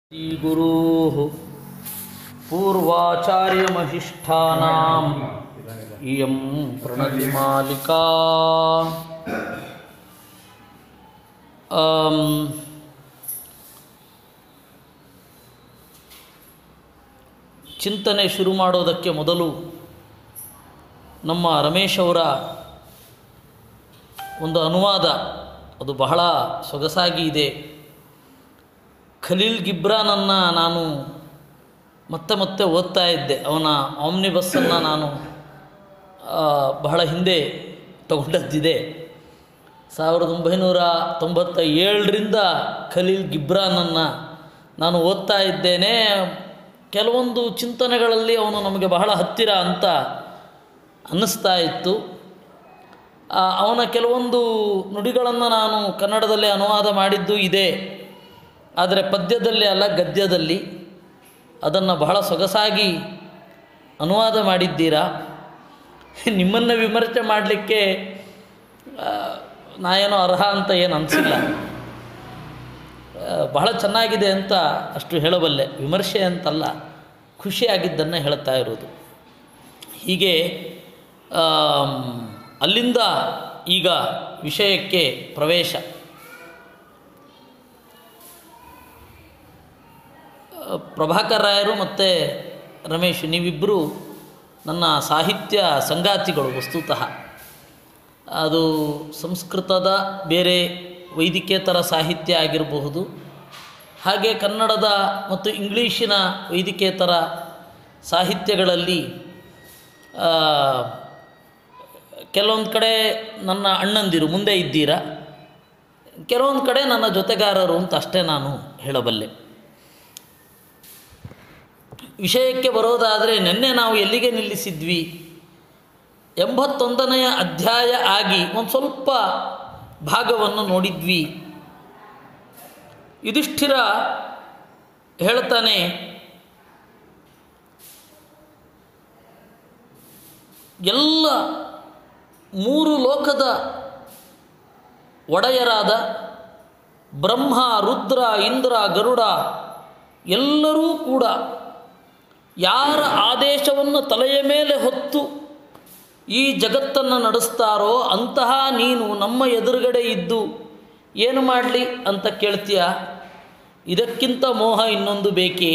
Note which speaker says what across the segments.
Speaker 1: श्रीगुरोः पूर्वाचार्यमहिष्ठानाम् इयं प्रणतिमालिका ಆಮ್, ಚಿಂತನೆ ಶುರು ಮಾಡೋದಕ್ಕೆ ಮೊದಲು ನಮ್ಮ ರಮೇಶ್ ಅವರ ಒಂದು ಅನುವಾದ ಅದು ಬಹಳ ಸೊಗಸಾಗಿ ಇದೆ ಖಲೀಲ್ ಗಿಬ್ರಾನನ್ನು ನಾನು ಮತ್ತೆ ಮತ್ತೆ ಓದ್ತಾ ಇದ್ದೆ ಅವನ ಆಮ್ನಿ ಬಸ್ಸನ್ನು ನಾನು ಆ, ಬಹಳ ಹಿಂದೆ ತಗೊಂಡದ್ದಿದೆ ಸಾವಿರದ ಒಂಬೈನೂರ ತೊಂಬತ್ತ ಏಳರಿಂದ ಖಲೀಲ್ ಗಿಬ್ರಾನನ್ನು ನಾನು ಓದ್ತಾ ಇದ್ದೇನೆ ಕೆಲವೊಂದು ಚಿಂತನೆಗಳಲ್ಲಿ ಅವನು ನಮಗೆ ಬಹಳ ಹತ್ತಿರ ಅಂತ ಅನ್ನಿಸ್ತಾ ಇತ್ತು ಆ, ಅವನ ಕೆಲವೊಂದು ನುಡಿಗಳನ್ನು ನಾನು ಕನ್ನಡದಲ್ಲಿ ಅನುವಾದ ಮಾಡಿದ್ದು ಇದೆ ಆದರೆ ಪದ್ಯದಲ್ಲಿ ಅಲ್ಲ ಗದ್ಯದಲ್ಲಿ ಅದನ್ನು ಬಹಳ ಸೊಗಸಾಗಿ ಅನುವಾದ ಮಾಡಿದ್ದೀರಾ ನಿಮ್ಮನ್ನು ವಿಮರ್ಶೆ ಮಾಡಲಿಕ್ಕೆ ನಾನೇನೋ ಅರ್ಹ ಅಂತ ಏನು ಅನಿಸಿಲ್ಲ ಬಹಳ ಚೆನ್ನಾಗಿದೆ ಅಂತ ಅಷ್ಟು ಹೇಳಬಲ್ಲೆ ವಿಮರ್ಶೆ ಅಂತಲ್ಲ ಖುಷಿಯಾಗಿದ್ದನ್ನು ಹೇಳ್ತಾ ಇರೋದು ಹೀಗೆ ಆಮ್, ಅಲ್ಲಿಂದ ಈಗ ವಿಷಯಕ್ಕೆ ಪ್ರವೇಶ ಆ, ಪ್ರಭಾಕರ್ ರಾಯರು ಮತ್ತು ರಮೇಶ್ ನೀವಿಬ್ಬರು ನನ್ನ ಸಾಹಿತ್ಯ ಸಂಗಾತಿಗಳು ವಸ್ತುತಃ ಅದು ಸಂಸ್ಕೃತದ ಬೇರೆ ವೈದಿಕೇತರ ಸಾಹಿತ್ಯ ಆಗಿರಬಹುದು ಹಾಗೆ ಕನ್ನಡದ ಮತ್ತು ಇಂಗ್ಲೀಷಿನ ವೈದಿಕೇತರ ಸಾಹಿತ್ಯಗಳಲ್ಲಿ ಆ, ಕೆಲವೊಂದು ಕಡೆ ನನ್ನ ಅಣ್ಣಂದಿರು ಮುಂದೆ ಇದ್ದೀರಾ ಕೆಲವೊಂದು ಕಡೆ ನನ್ನ ಜೊತೆಗಾರರು ಅಂತ ಅಷ್ಟೇ ನಾನು ಹೇಳಬಲ್ಲೆ ವಿಷಯಕ್ಕೆ ಬರೋದಾದರೆ ನಿನ್ನೆ ನಾವು ಎಲ್ಲಿಗೆ ನಿಲ್ಲಿಸಿದ್ವಿ ಎಂಬತ್ತೊಂದನೆಯ ಅಧ್ಯಾಯ ಆಗಿ ಒಂದು ಸ್ವಲ್ಪ ಭಾಗವನ್ನು ನೋಡಿದ್ವಿ ಯುಧಿಷ್ಠಿರ ಹೇಳ್ತಾನೆ ಎಲ್ಲ ಮೂರು ಲೋಕದ ಒಡೆಯರಾದ ಬ್ರಹ್ಮ ರುದ್ರ ಇಂದ್ರ ಗರುಡ ಎಲ್ಲರೂ ಕೂಡ ಯಾರ ಆದೇಶವನ್ನು ತಲೆಯ ಮೇಲೆ ಹೊತ್ತು ಈ ಜಗತ್ತನ್ನು ನಡೆಸ್ತಾರೋ ಅಂತಹ ನೀನು ನಮ್ಮ ಎದುರುಗಡೆ ಇದ್ದು ಏನು ಮಾಡಲಿ ಅಂತ ಕೇಳ್ತೀಯ ಇದಕ್ಕಿಂತ ಮೋಹ ಇನ್ನೊಂದು ಬೇಕೇ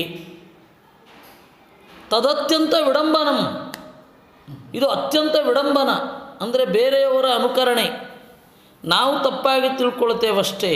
Speaker 1: ತದತ್ಯಂತ ವಿಡಂಬನಂ ಇದು ಅತ್ಯಂತ ವಿಡಂಬನ ಅಂದರೆ ಬೇರೆಯವರ ಅನುಕರಣೆ ನಾವು ತಪ್ಪಾಗಿ ತಿಳ್ಕೊಳ್ತೇವಷ್ಟೇ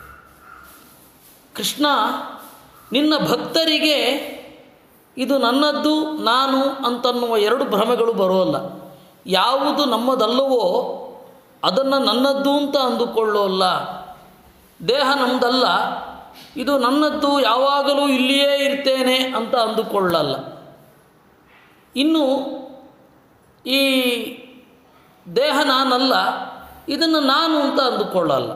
Speaker 1: ಕೃಷ್ಣ ನಿನ್ನ ಭಕ್ತರಿಗೆ ಇದು ನನ್ನದ್ದು ನಾನು ಅಂತನ್ನುವ ಎರಡು ಭ್ರಮೆಗಳು ಬರೋಲ್ಲ ಯಾವುದು ನಮ್ಮದಲ್ಲವೋ ಅದನ್ನು ನನ್ನದ್ದು ಅಂತ ಅಂದುಕೊಳ್ಳೋಲ್ಲ ದೇಹ ನಮ್ಮದಲ್ಲ ಇದು ನನ್ನದ್ದು ಯಾವಾಗಲೂ ಇಲ್ಲಿಯೇ ಇರ್ತೇನೆ ಅಂತ ಅಂದುಕೊಳ್ಳಲ್ಲ ಇನ್ನು ಈ ದೇಹ ನಾನಲ್ಲ ಇದನ್ನು ನಾನು ಅಂತ ಅಂದುಕೊಳ್ಳಲ್ಲ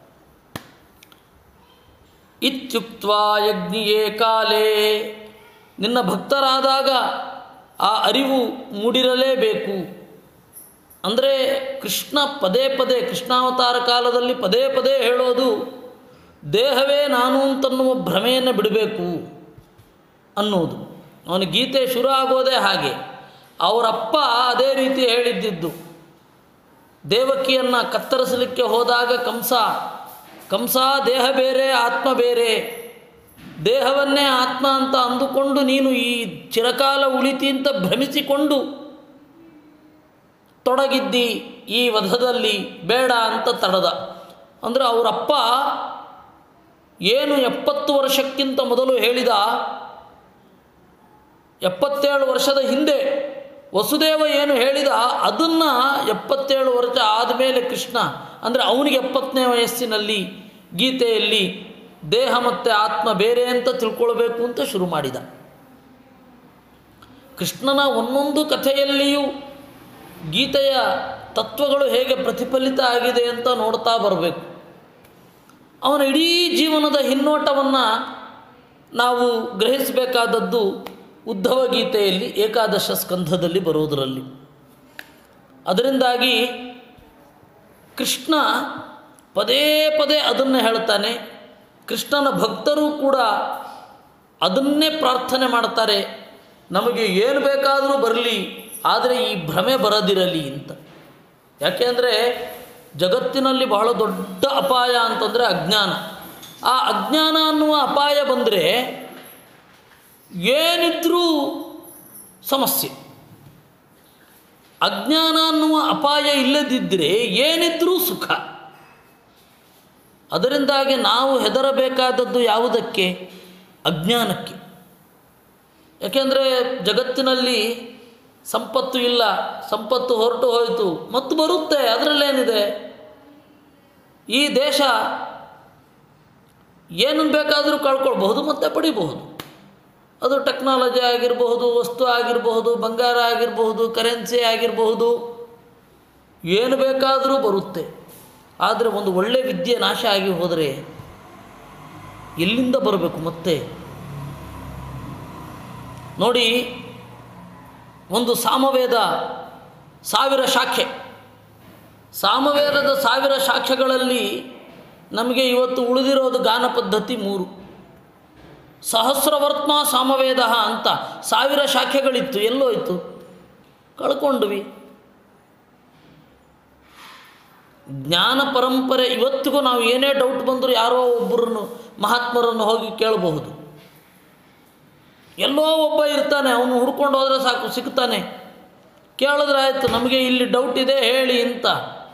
Speaker 1: ಇತ್ಯುಕ್ತ ಯಜ್ಞಿಯೇ ಕಾಲೇ ನಿನ್ನ ಭಕ್ತರಾದಾಗ ಆ ಅರಿವು ಮೂಡಿರಲೇಬೇಕು ಅಂದರೆ ಕೃಷ್ಣ ಪದೇ ಪದೇ ಕೃಷ್ಣಾವತಾರ ಕಾಲದಲ್ಲಿ ಪದೇ ಪದೇ ಹೇಳೋದು ದೇಹವೇ ನಾನು ಅಂತನ್ನುವ ಭ್ರಮೆಯನ್ನು ಬಿಡಬೇಕು ಅನ್ನುವುದು ಅವನ ಗೀತೆ ಶುರು ಆಗೋದೇ ಹಾಗೆ ಅವರಪ್ಪ ಅದೇ ರೀತಿ ಹೇಳಿದ್ದಿದ್ದು ದೇವಕಿಯನ್ನು ಕತ್ತರಿಸಲಿಕ್ಕೆ ಹೋದಾಗ ಕಂಸ ಕಂಸ ದೇಹ ಬೇರೆ ಆತ್ಮ ಬೇರೆ ದೇಹವನ್ನೇ ಆತ್ಮ ಅಂತ ಅಂದುಕೊಂಡು ನೀನು ಈ ಚಿರಕಾಲ ಉಳಿತಿ ಅಂತ ಭ್ರಮಿಸಿಕೊಂಡು ತೊಡಗಿದ್ದಿ ಈ ವಧದಲ್ಲಿ ಬೇಡ ಅಂತ ತಡೆದ ಅಂದರೆ ಅವರಪ್ಪ ಏನು ಎಪ್ಪತ್ತು ವರ್ಷಕ್ಕಿಂತ ಮೊದಲು ಹೇಳಿದ ಎಪ್ಪತ್ತೇಳು ವರ್ಷದ ಹಿಂದೆ ವಸುದೇವ ಏನು ಹೇಳಿದ ಅದನ್ನು ಎಪ್ಪತ್ತೇಳು ವರ್ಷ ಆದಮೇಲೆ ಕೃಷ್ಣ ಅಂದರೆ ಅವನಿಗೆ ಎಪ್ಪತ್ತನೇ ವಯಸ್ಸಿನಲ್ಲಿ ಗೀತೆಯಲ್ಲಿ ದೇಹ ಮತ್ತು ಆತ್ಮ ಬೇರೆ ಅಂತ ತಿಳ್ಕೊಳ್ಬೇಕು ಅಂತ ಶುರು ಮಾಡಿದ ಕೃಷ್ಣನ ಒಂದೊಂದು ಕಥೆಯಲ್ಲಿಯೂ ಗೀತೆಯ ತತ್ವಗಳು ಹೇಗೆ ಪ್ರತಿಫಲಿತ ಆಗಿದೆ ಅಂತ ನೋಡ್ತಾ ಬರಬೇಕು ಅವನ ಇಡೀ ಜೀವನದ ಹಿನ್ನೋಟವನ್ನು ನಾವು ಗ್ರಹಿಸಬೇಕಾದದ್ದು ಉದ್ಧವ ಗೀತೆಯಲ್ಲಿ ಏಕಾದಶ ಸ್ಕಂಧದಲ್ಲಿ ಬರೋದರಲ್ಲಿ ಅದರಿಂದಾಗಿ ಕೃಷ್ಣ ಪದೇ ಪದೇ ಅದನ್ನು ಹೇಳ್ತಾನೆ ಕೃಷ್ಣನ ಭಕ್ತರು ಕೂಡ ಅದನ್ನೇ ಪ್ರಾರ್ಥನೆ ಮಾಡ್ತಾರೆ ನಮಗೆ ಏನು ಬೇಕಾದರೂ ಬರಲಿ ಆದರೆ ಈ ಭ್ರಮೆ ಬರದಿರಲಿ ಅಂತ ಯಾಕೆಂದರೆ ಜಗತ್ತಿನಲ್ಲಿ ಬಹಳ ದೊಡ್ಡ ಅಪಾಯ ಅಂತಂದರೆ ಅಜ್ಞಾನ ಆ ಅಜ್ಞಾನ ಅನ್ನುವ ಅಪಾಯ ಬಂದರೆ ಏನಿದ್ರೂ ಸಮಸ್ಯೆ ಅಜ್ಞಾನ ಅನ್ನುವ ಅಪಾಯ ಇಲ್ಲದಿದ್ದರೆ ಏನಿದ್ರೂ ಸುಖ ಅದರಿಂದಾಗಿ ನಾವು ಹೆದರಬೇಕಾದದ್ದು ಯಾವುದಕ್ಕೆ ಅಜ್ಞಾನಕ್ಕೆ ಯಾಕೆಂದರೆ ಜಗತ್ತಿನಲ್ಲಿ ಸಂಪತ್ತು ಇಲ್ಲ ಸಂಪತ್ತು ಹೊರಟು ಹೋಯಿತು ಮತ್ತು ಬರುತ್ತೆ ಅದರಲ್ಲೇನಿದೆ ಈ ದೇಶ ಏನನ್ನು ಬೇಕಾದರೂ ಕಳ್ಕೊಳ್ಬಹುದು ಮತ್ತೆ ಪಡಿಬಹುದು ಅದು ಟೆಕ್ನಾಲಜಿ ಆಗಿರಬಹುದು ವಸ್ತು ಆಗಿರಬಹುದು ಬಂಗಾರ ಆಗಿರಬಹುದು ಕರೆನ್ಸಿ ಆಗಿರಬಹುದು ಏನು ಬೇಕಾದರೂ ಬರುತ್ತೆ ಆದರೆ ಒಂದು ಒಳ್ಳೆಯ ವಿದ್ಯೆ ನಾಶ ಆಗಿ ಹೋದರೆ ಎಲ್ಲಿಂದ ಬರಬೇಕು ಮತ್ತೆ ನೋಡಿ ಒಂದು ಸಾಮವೇದ ಸಾವಿರ ಶಾಖೆ ಸಾಮವೇದದ ಸಾವಿರ ಶಾಖೆಗಳಲ್ಲಿ ನಮಗೆ ಇವತ್ತು ಉಳಿದಿರೋದು ಗಾನ ಪದ್ಧತಿ ಮೂರು ಸಹಸ್ರವರ್ತ್ಮ ಸಾಮವೇದ ಅಂತ ಸಾವಿರ ಶಾಖೆಗಳಿತ್ತು ಎಲ್ಲೋಯ್ತು ಕಳ್ಕೊಂಡ್ವಿ ಜ್ಞಾನ ಪರಂಪರೆ ಇವತ್ತಿಗೂ ನಾವು ಏನೇ ಡೌಟ್ ಬಂದರೂ ಯಾರೋ ಒಬ್ಬರನ್ನು ಮಹಾತ್ಮರನ್ನು ಹೋಗಿ ಕೇಳಬಹುದು ಎಲ್ಲೋ ಒಬ್ಬ ಇರ್ತಾನೆ ಅವನು ಹುಡ್ಕೊಂಡು ಹೋದರೆ ಸಾಕು ಸಿಗ್ತಾನೆ ಕೇಳಿದ್ರೆ ಆಯಿತು ನಮಗೆ ಇಲ್ಲಿ ಡೌಟ್ ಇದೆ ಹೇಳಿ ಅಂತ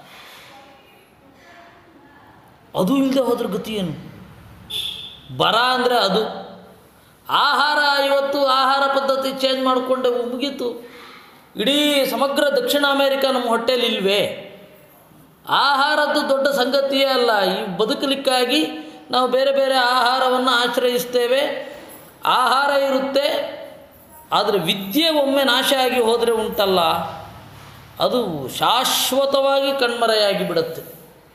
Speaker 1: ಅದು ಇಲ್ಲದೆ ಹೋದ್ರ ಗತಿ ಏನು ಬರ ಅಂದರೆ ಅದು ಆಹಾರ ಇವತ್ತು ಆಹಾರ ಪದ್ಧತಿ ಚೇಂಜ್ ಮಾಡಿಕೊಂಡೆ ಮುಗೀತು ಇಡೀ ಸಮಗ್ರ ದಕ್ಷಿಣ ಅಮೇರಿಕ ನಮ್ಮ ಹೊಟ್ಟೆಲಿ ಇಲ್ವೇ ಆಹಾರದ್ದು ದೊಡ್ಡ ಸಂಗತಿಯೇ ಅಲ್ಲ ಈ ಬದುಕಲಿಕ್ಕಾಗಿ ನಾವು ಬೇರೆ ಬೇರೆ ಆಹಾರವನ್ನು ಆಶ್ರಯಿಸ್ತೇವೆ ಆಹಾರ ಇರುತ್ತೆ ಆದರೆ ವಿದ್ಯೆ ಒಮ್ಮೆ ನಾಶ ಆಗಿ ಹೋದರೆ ಉಂಟಲ್ಲ ಅದು ಶಾಶ್ವತವಾಗಿ ಕಣ್ಮರೆಯಾಗಿ ಬಿಡುತ್ತೆ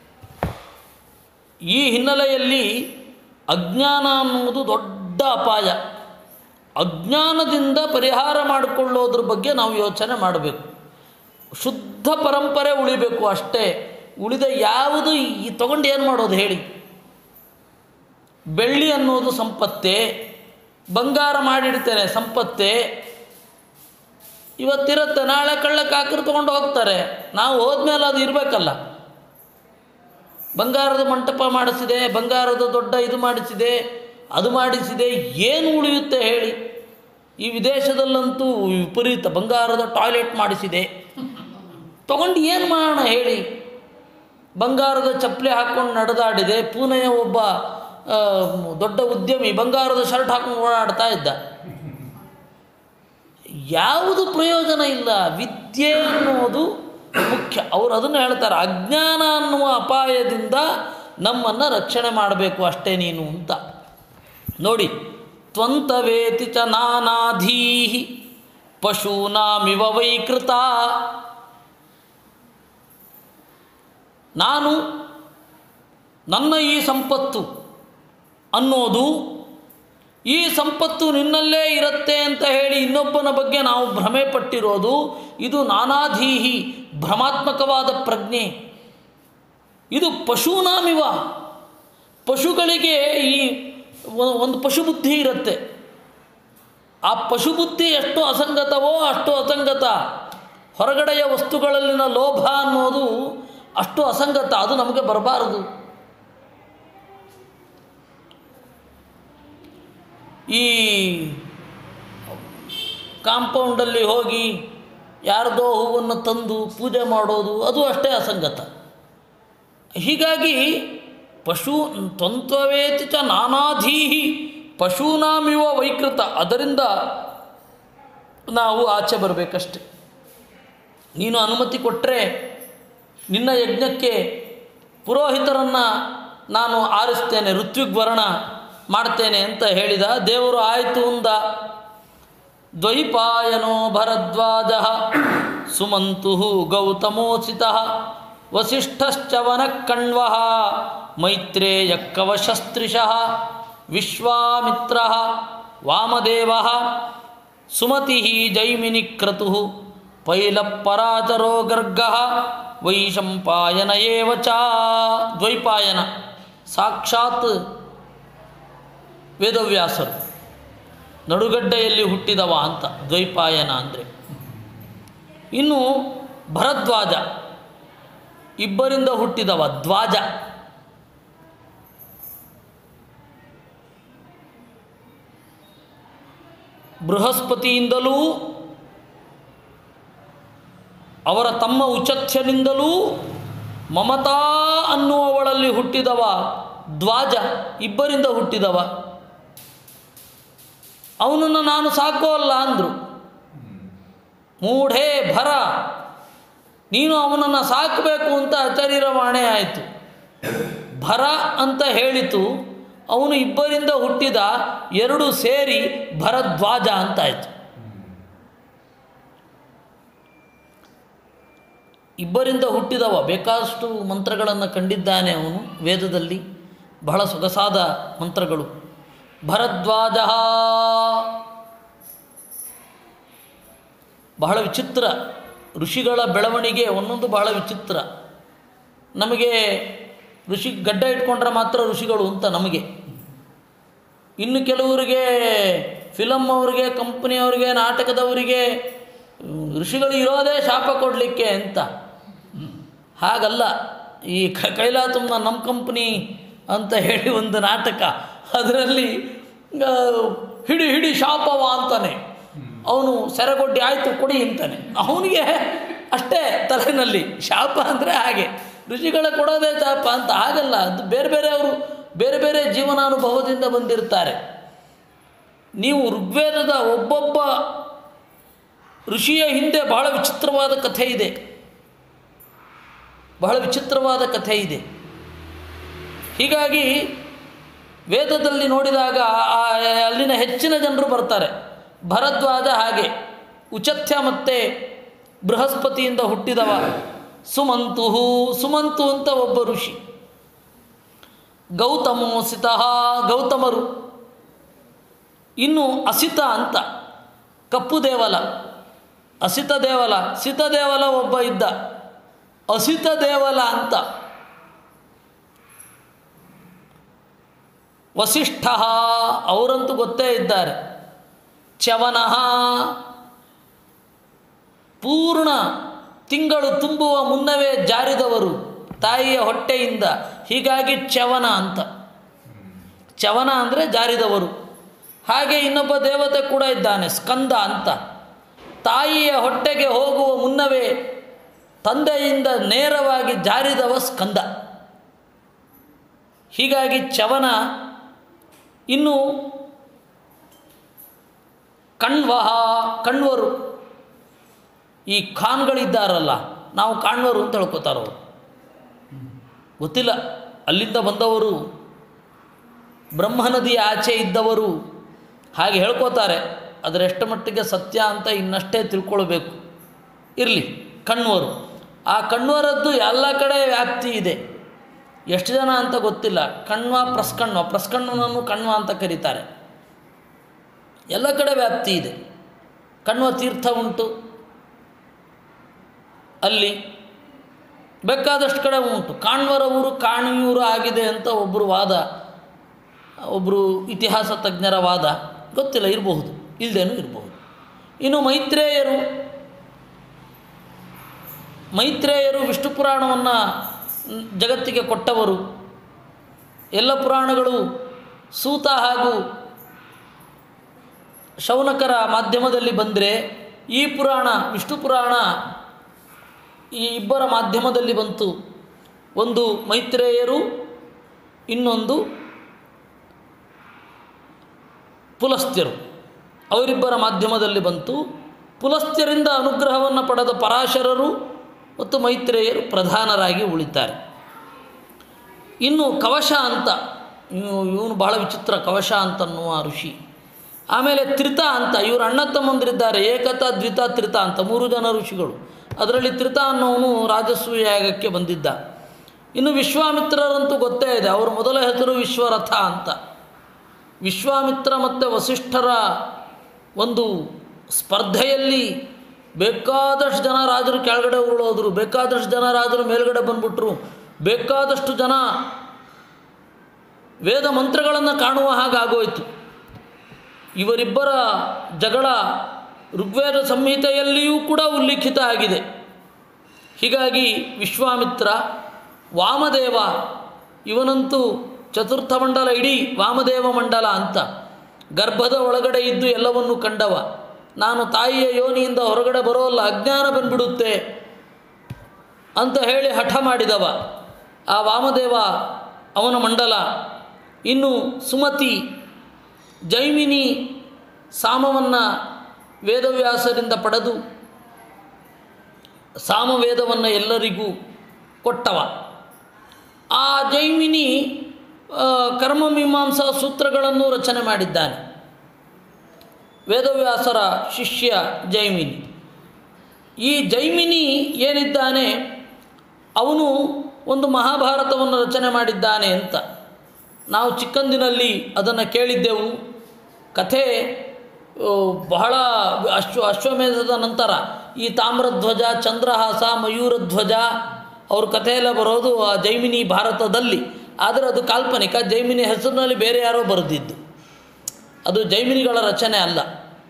Speaker 1: ಈ ಹಿನ್ನೆಲೆಯಲ್ಲಿ ಅಜ್ಞಾನ ಅನ್ನುವುದು ದೊಡ್ಡ ಅಪಾಯ ಅಜ್ಞಾನದಿಂದ ಪರಿಹಾರ ಮಾಡಿಕೊಳ್ಳೋದ್ರ ಬಗ್ಗೆ ನಾವು ಯೋಚನೆ ಮಾಡಬೇಕು ಶುದ್ಧ ಪರಂಪರೆ ಉಳಿಬೇಕು ಅಷ್ಟೇ ಉಳಿದ ಯಾವುದು ಈ ತಗೊಂಡು ಏನು ಮಾಡೋದು ಹೇಳಿ ಬೆಳ್ಳಿ ಅನ್ನೋದು ಸಂಪತ್ತೇ ಬಂಗಾರ ಮಾಡಿಡ್ತೇನೆ ಸಂಪತ್ತೇ ಇವತ್ತಿರುತ್ತೆ ನಾಳೆ ಕಳ್ಳಕ್ಕೆ ಹಾಕಿರು ತೊಗೊಂಡು ಹೋಗ್ತಾರೆ ನಾವು ಹೋದ್ಮೇಲೆ ಅದು ಇರಬೇಕಲ್ಲ ಬಂಗಾರದ ಮಂಟಪ ಮಾಡಿಸಿದೆ ಬಂಗಾರದ ದೊಡ್ಡ ಇದು ಮಾಡಿಸಿದೆ ಅದು ಮಾಡಿಸಿದೆ ಏನು ಉಳಿಯುತ್ತೆ ಹೇಳಿ ಈ ವಿದೇಶದಲ್ಲಂತೂ ವಿಪರೀತ ಬಂಗಾರದ ಟಾಯ್ಲೆಟ್ ಮಾಡಿಸಿದೆ ತಗೊಂಡು ಏನು ಮಾಡೋಣ ಹೇಳಿ ಬಂಗಾರದ ಚಪ್ಪಲಿ ಹಾಕ್ಕೊಂಡು ನಡೆದಾಡಿದೆ ಪೂನೆಯ ಒಬ್ಬ ಆ, ದೊಡ್ಡ ಉದ್ಯಮಿ ಬಂಗಾರದ ಶರ್ಟ್ ಹಾಕೊಂಡು ಓಡಾಡ್ತಾ ಇದ್ದ ಯಾವುದು ಪ್ರಯೋಜನ ಇಲ್ಲ ವಿದ್ಯೆ ಅನ್ನೋದು ಮುಖ್ಯ ಅವರು ಅದನ್ನು ಹೇಳ್ತಾರೆ ಅಜ್ಞಾನ ಅನ್ನುವ ಅಪಾಯದಿಂದ ನಮ್ಮನ್ನು ರಕ್ಷಣೆ ಮಾಡಬೇಕು ಅಷ್ಟೇ ನೀನು ಅಂತ ನೋಡಿ ತ್ವಂತವೇತಿ ಚ ನಾನಾಧೀಹಿ ಪಶೂನಾಮಿವ ವೈಕೃತ ನಾನು ನನ್ನ ಈ ಸಂಪತ್ತು ಅನ್ನೋದು ಈ ಸಂಪತ್ತು ನಿನ್ನಲ್ಲೇ ಇರುತ್ತೆ ಅಂತ ಹೇಳಿ ಇನ್ನೊಬ್ಬನ ಬಗ್ಗೆ ನಾವು ಭ್ರಮೆ ಪಟ್ಟಿರೋದು ಇದು ನಾನಾಧೀಹಿ ಭ್ರಮಾತ್ಮಕವಾದ ಪ್ರಜ್ಞೆ ಇದು ಪಶೂನಾಮಿವ ಪಶುಗಳಿಗೆ ಈ ಒ- ಒಂದು ಪಶು ಬುದ್ಧಿ ಇರುತ್ತೆ ಆ ಪಶು ಬುದ್ಧಿ ಎಷ್ಟು ಅಸಂಗತವೋ ಅಷ್ಟು ಅಸಂಗತ ಹೊರಗಡೆಯ ವಸ್ತುಗಳಲ್ಲಿನ ಲೋಭ ಅನ್ನೋದು ಅಷ್ಟು ಅಸಂಗತ ಅದು ನಮಗೆ ಬರಬಾರದು ಈ ಕಾಂಪೌಂಡಲ್ಲಿ ಹೋಗಿ ಯಾರದೋ ಹೂವನ್ನು ತಂದು ಪೂಜೆ ಮಾಡೋದು ಅದು ಅಷ್ಟೇ ಅಸಂಗತ ಹೀಗಾಗಿ ಪಶು ತ್ವಂತ್ವವೇತಿ ಚ ನಾನಾಧೀಹಿ ಪಶೂನಾಮಿವ ವೈಕೃತ ಅದರಿಂದ ನಾವು ಆಚೆ ಬರಬೇಕಷ್ಟೆ ನೀನು ಅನುಮತಿ ಕೊಟ್ಟರೆ ನಿನ್ನ ಯಜ್ಞಕ್ಕೆ ಪುರೋಹಿತರನ್ನು ನಾನು ಆರಿಸ್ತೇನೆ ಋತ್ವಿಗ್ವರಣ ಮಾಡ್ತೇನೆ ಅಂತ ಹೇಳಿದ ದೇವರು ಆಯಿತು ಅಂದ ದ್ವೈಪಾಯನೋ ಭರದ್ವಾಜ ಸುಮಂತು ಗೌತಮೋಚಿತ ವಸಿಷ್ಠಶ್ಚ ವನಕಣ್ವ ಮೈತ್ರೇಯ ಕವಶಸ್ತ್ರಿಶಃ ವಿಶ್ವಾಮಿತ್ರ ವಾಮದೇವ ಸುಮತಿ ಜೈಮಿನಿ ಕ್ರತು ಪೈಲಪರಾಚರೋ ಗರ್ಗ ವೈಶಂಪಾಯನ ಏವ ಚ ದ್ವೈಪಾಯನ ಸಾಕ್ಷಾತ್ ವೇದವ್ಯಾಸರು ನಡುಗಡ್ಡೆಯಲ್ಲಿ ಹುಟ್ಟಿದವ ಅಂತ ದ್ವೈಪಾಯನ ಅಂದರೆ ಇನ್ನು ಭರದ್ವಾಜ ಇಬ್ಬರಿಂದ ಹುಟ್ಟಿದವ ದ್ವಾಜ ಬೃಹಸ್ಪತಿಯಿಂದಲೂ ಅವರ ತಮ್ಮ ಉಚಥ್ಯನಿಂದಲೂ ಮಮತಾ ಅನ್ನುವವಳಲ್ಲಿ ಹುಟ್ಟಿದವ ದ್ವಾಜ ಇಬ್ಬರಿಂದ ಹುಟ್ಟಿದವ ಅವನನ್ನು ನಾನು ಸಾಕೋಲ್ಲ ಅಂದರು ಮೂಢೇ ಭರ ನೀನು ಅವನನ್ನು ಸಾಕಬೇಕು ಅಂತ ಅಚರಿರವಾಣೆ ಆಯಿತು ಭರ ಅಂತ ಹೇಳಿತು ಅವನು ಇಬ್ಬರಿಂದ ಹುಟ್ಟಿದ ಎರಡು ಸೇರಿ ಭರದ್ವಾಜ ಅಂತಾಯಿತು ಇಬ್ಬರಿಂದ ಹುಟ್ಟಿದವ ಬೇಕಾದಷ್ಟು ಮಂತ್ರಗಳನ್ನು ಕಂಡಿದ್ದಾನೆ ಅವನು ವೇದದಲ್ಲಿ ಬಹಳ ಸೊಗಸಾದ ಮಂತ್ರಗಳು ಭರದ್ವಾಜ ಬಹಳ ವಿಚಿತ್ರ ಋಷಿಗಳ ಬೆಳವಣಿಗೆ ಒಂದೊಂದು ಬಹಳ ವಿಚಿತ್ರ ನಮಗೆ ಋಷಿ ಗಡ್ಡ ಇಟ್ಕೊಂಡ್ರೆ ಮಾತ್ರ ಋಷಿಗಳು ಅಂತ ನಮಗೆ ಇನ್ನು ಕೆಲವರಿಗೆ ಫಿಲಮ್ ಅವರಿಗೆ ಕಂಪ್ನಿಯವರಿಗೆ ನಾಟಕದವರಿಗೆ ಹ್ಮ್, ಋಷಿಗಳು ಇರೋದೇ ಶಾಪ ಕೊಡಲಿಕ್ಕೆ ಅಂತ ಹಾಗಲ್ಲ ಈ ಕ ಕೈಲಾ ತುಂಬ ನಮ್ಮ ಕಂಪ್ನಿ ಅಂತ ಹೇಳಿ ಒಂದು ನಾಟಕ ಅದರಲ್ಲಿ ಆ, ಹಿಡಿ ಹಿಡಿ ಶಾಪವ ಅಂತಾನೆ ಅವನು ಸೆರಗೊಡ್ಡಿ ಆಯಿತು ಕೊಡಿ ಅಂತಾನೆ ಅವನಿಗೆ ಅಷ್ಟೇ ತಲೆನಲ್ಲಿ ಶಾಪ ಅಂದರೆ ಹಾಗೆ ಋಷಿಗಳ ಕೊಡೋದೇ ಶಾಪ ಅಂತ ಹಾಗಲ್ಲ ಅದು ಬೇರೆ ಬೇರೆ ಅವರು ಬೇರೆ ಬೇರೆ ಜೀವನಾನುಭವದಿಂದ ಬಂದಿರ್ತಾರೆ ನೀವು ಋಗ್ವೇದದ ಒಬ್ಬೊಬ್ಬ ಋಷಿಯ ಹಿಂದೆ ಬಹಳ ವಿಚಿತ್ರವಾದ ಕಥೆ ಇದೆ ಬಹಳ ವಿಚಿತ್ರವಾದ ಕಥೆ ಇದೆ ಹೀಗಾಗಿ ವೇದದಲ್ಲಿ ನೋಡಿದಾಗ ಆ ಅಲ್ಲಿನ ಹೆಚ್ಚಿನ ಜನರು ಬರ್ತಾರೆ ಭರದ್ವಾಜ ಹಾಗೆ ಉಚಥ್ಯ ಮತ್ತು ಬೃಹಸ್ಪತಿಯಿಂದ ಹುಟ್ಟಿದವ ಸುಮಂತುಹು ಸುಮಂತು ಅಂತ ಒಬ್ಬ ಋಷಿ ಗೌತಮೋಸಿತ ಗೌತಮರು ಇನ್ನು ಅಸಿತ ಅಂತ ಕಪ್ಪು ದೇವಲ ಅಸಿತ ದೇವಲ ಸಿತ ದೇವಲ ಒಬ್ಬ ಇದ್ದ ಅಸಿತ ದೇವಲ ಅಂತ ವಸಿಷ್ಠ ಅವರಂತೂ ಗೊತ್ತೇ ಇದ್ದಾರೆ ಚವನಃ ಪೂರ್ಣ ತಿಂಗಳು ತುಂಬುವ ಮುನ್ನವೇ ಜಾರಿದವರು ತಾಯಿಯ ಹೊಟ್ಟೆಯಿಂದ ಹೀಗಾಗಿ ಚವನ ಅಂತ ಚವನ ಅಂದರೆ ಜಾರಿದವರು ಹಾಗೆ ಇನ್ನೊಬ್ಬ ದೇವತೆ ಕೂಡ ಇದ್ದಾನೆ ಸ್ಕಂದ ಅಂತ ತಾಯಿಯ ಹೊಟ್ಟೆಗೆ ಹೋಗುವ ಮುನ್ನವೇ ತಂದೆಯಿಂದ ನೇರವಾಗಿ ಜಾರಿದವ ಸ್ಕಂದ ಹೀಗಾಗಿ ಚವನ ಇನ್ನು ಕಣ್ವಹ ಕಣ್ವರು ಈ ಖಾನ್ಗಳಿದ್ದಾರಲ್ಲ ನಾವು ಕಾಣ್ವರು ಅಂತ ಹೇಳ್ಕೊತಾರವರು ಗೊತ್ತಿಲ್ಲ ಅಲ್ಲಿಂದ ಬಂದವರು ಬ್ರಹ್ಮನದಿಯ ಆಚೆ ಇದ್ದವರು ಹಾಗೆ ಹೇಳ್ಕೋತಾರೆ ಅದರ ಎಷ್ಟು ಮಟ್ಟಿಗೆ ಸತ್ಯ ಅಂತ ಇನ್ನಷ್ಟೇ ತಿಳ್ಕೊಳ್ಬೇಕು ಇರಲಿ ಕಣ್ವರು ಆ ಕಣ್ವರದ್ದು ಎಲ್ಲ ಕಡೆ ವ್ಯಾಪ್ತಿ ಇದೆ ಎಷ್ಟು ಜನ ಅಂತ ಗೊತ್ತಿಲ್ಲ ಕಣ್ವ ಪ್ರಸ್ಕಣ್ವ ಪ್ರಸ್ಕಣ್ವನನ್ನು ಕಣ್ವ ಅಂತ ಕರೀತಾರೆ ಎಲ್ಲ ಕಡೆ ವ್ಯಾಪ್ತಿ ಇದೆ ಕಣ್ವ ತೀರ್ಥ ಉಂಟು ಅಲ್ಲಿ ಬೇಕಾದಷ್ಟು ಕಡೆ ಉಂಟು ಕಾಣ್ವರ ಊರು ಕಾಣಿಯೂರು ಆಗಿದೆ ಅಂತ ಒಬ್ಬರು ವಾದ ಒಬ್ಬರು ಇತಿಹಾಸ ತಜ್ಞರ ವಾದ ಗೊತ್ತಿಲ್ಲ ಇರಬಹುದು ಇಲ್ಲದೇನೂ ಇರಬಹುದು ಇನ್ನು ಮೈತ್ರೇಯರು ಮೈತ್ರೇಯರು ವಿಷ್ಣು ಪುರಾಣವನ್ನು ಜಗತ್ತಿಗೆ ಕೊಟ್ಟವರು ಎಲ್ಲ ಪುರಾಣಗಳು ಸೂತ ಹಾಗೂ ಶೌನಕರ ಮಾಧ್ಯಮದಲ್ಲಿ ಬಂದರೆ ಈ ಪುರಾಣ ವಿಷ್ಣು ಪುರಾಣ ಈ ಇಬ್ಬರ ಮಾಧ್ಯಮದಲ್ಲಿ ಬಂತು ಒಂದು ಮೈತ್ರೇಯರು ಇನ್ನೊಂದು ಪುಲಸ್ತ್ಯರು ಅವರಿಬ್ಬರ ಮಾಧ್ಯಮದಲ್ಲಿ ಬಂತು ಪುಲಸ್ತ್ಯರಿಂದ ಅನುಗ್ರಹವನ್ನು ಪಡೆದ ಪರಾಶರರು ಮತ್ತು ಮೈತ್ರೇಯರು ಪ್ರಧಾನರಾಗಿ ಉಳಿತಾರೆ ಇನ್ನು ಕವಶ ಅಂತ ಇವನು ಬಹಳ ವಿಚಿತ್ರ ಕವಶ ಅಂತನ್ನುವ ಋಷಿ ಆಮೇಲೆ ತ್ರಿತ ಅಂತ ಇವರು ಅಣ್ಣ ತಮ್ಮಂದಿರಿದ್ದಾರೆ ಏಕತ ದ್ವಿತ ತ್ರಿತ ಅಂತ ಮೂರು ಜನ ಋಷಿಗಳು ಅದರಲ್ಲಿ ತ್ರಿತ ಅನ್ನೋವನು ರಾಜಸೂಯ ಯಾಗಕ್ಕೆ ಬಂದಿದ್ದ ಇನ್ನು ವಿಶ್ವಾಮಿತ್ರರಂತೂ ಗೊತ್ತೇ ಇದೆ ಅವರ ಮೊದಲ ಹೆಸರು ವಿಶ್ವರಥ ಅಂತ ವಿಶ್ವಾಮಿತ್ರ ಮತ್ತು ವಸಿಷ್ಠರ ಒಂದು ಸ್ಪರ್ಧೆಯಲ್ಲಿ ಬೇಕಾದಷ್ಟು ಜನ ರಾಜರು ಕೆಳಗಡೆ ಉರುಳೋದ್ರು ಬೇಕಾದಷ್ಟು ಜನ ರಾಜರು ಮೇಲ್ಗಡೆ ಬಂದ್ಬಿಟ್ರು ಬೇಕಾದಷ್ಟು ಜನ ವೇದ ಮಂತ್ರಗಳನ್ನು ಕಾಣುವ ಹಾಗಾಗೋಯ್ತು ಇವರಿಬ್ಬರ ಜಗಳ ಋಗ್ವೇದ ಸಂಹಿತೆಯಲ್ಲಿಯೂ ಕೂಡ ಉಲ್ಲಿಖಿತ ಆಗಿದೆ ಹೀಗಾಗಿ ವಿಶ್ವಾಮಿತ್ರ ವಾಮದೇವ ಇವನಂತೂ ಚತುರ್ಥ ಮಂಡಲ ಇಡೀ ವಾಮದೇವ ಮಂಡಲ ಅಂತ ಗರ್ಭದ ಒಳಗಡೆ ಇದ್ದು ಎಲ್ಲವನ್ನು ಕಂಡವ ನಾನು ತಾಯಿಯ ಯೋನಿಯಿಂದ ಹೊರಗಡೆ ಬರೋಲ್ಲ ಅಜ್ಞಾನ ಬಂದ್ಬಿಡುತ್ತೆ ಅಂತ ಹೇಳಿ ಹಠ ಮಾಡಿದವ ಆ ವಾಮದೇವ ಅವನ ಮಂಡಲ ಇನ್ನು ಸುಮತಿ ಜೈಮಿನಿ ಸಾಮವನ್ನು ವೇದವ್ಯಾಸರಿಂದ ಪಡೆದು ಸಾಮವೇದವನ್ನು ಎಲ್ಲರಿಗೂ ಕೊಟ್ಟವ ಆ ಜೈಮಿನಿ ಆ, ಕರ್ಮಮೀಮಾಂಸಾ ಸೂತ್ರಗಳನ್ನು ರಚನೆ ಮಾಡಿದ್ದಾನೆ ವೇದವ್ಯಾಸರ ಶಿಷ್ಯ ಜೈಮಿನಿ ಈ ಜೈಮಿನಿ ಏನಿದ್ದಾನೆ ಅವನು ಒಂದು ಮಹಾಭಾರತವನ್ನು ರಚನೆ ಮಾಡಿದ್ದಾನೆ ಅಂತ ನಾವು ಚಿಕ್ಕಂದಿನಲ್ಲಿ ಅದನ್ನು ಕೇಳಿದ್ದೆವು ಕಥೆ ಆ, ಬಹಳ ಅಶ್ವ ಅಶ್ವಮೇಧದ ನಂತರ ಈ ತಾಮ್ರಧ್ವಜ ಚಂದ್ರಹಾಸ ಮಯೂರಧ್ವಜ ಅವ್ರ ಕಥೆಯೆಲ್ಲ ಬರೋದು ಆ ಜೈಮಿನಿ ಭಾರತದಲ್ಲಿ ಆದರೆ ಅದು ಕಾಲ್ಪನಿಕ ಜೈಮಿನಿ ಹೆಸರಿನಲ್ಲಿ ಬೇರೆ ಯಾರೋ ಬರೆದಿದ್ದು ಅದು ಜೈಮಿನಿಗಳ ರಚನೆ ಅಲ್ಲ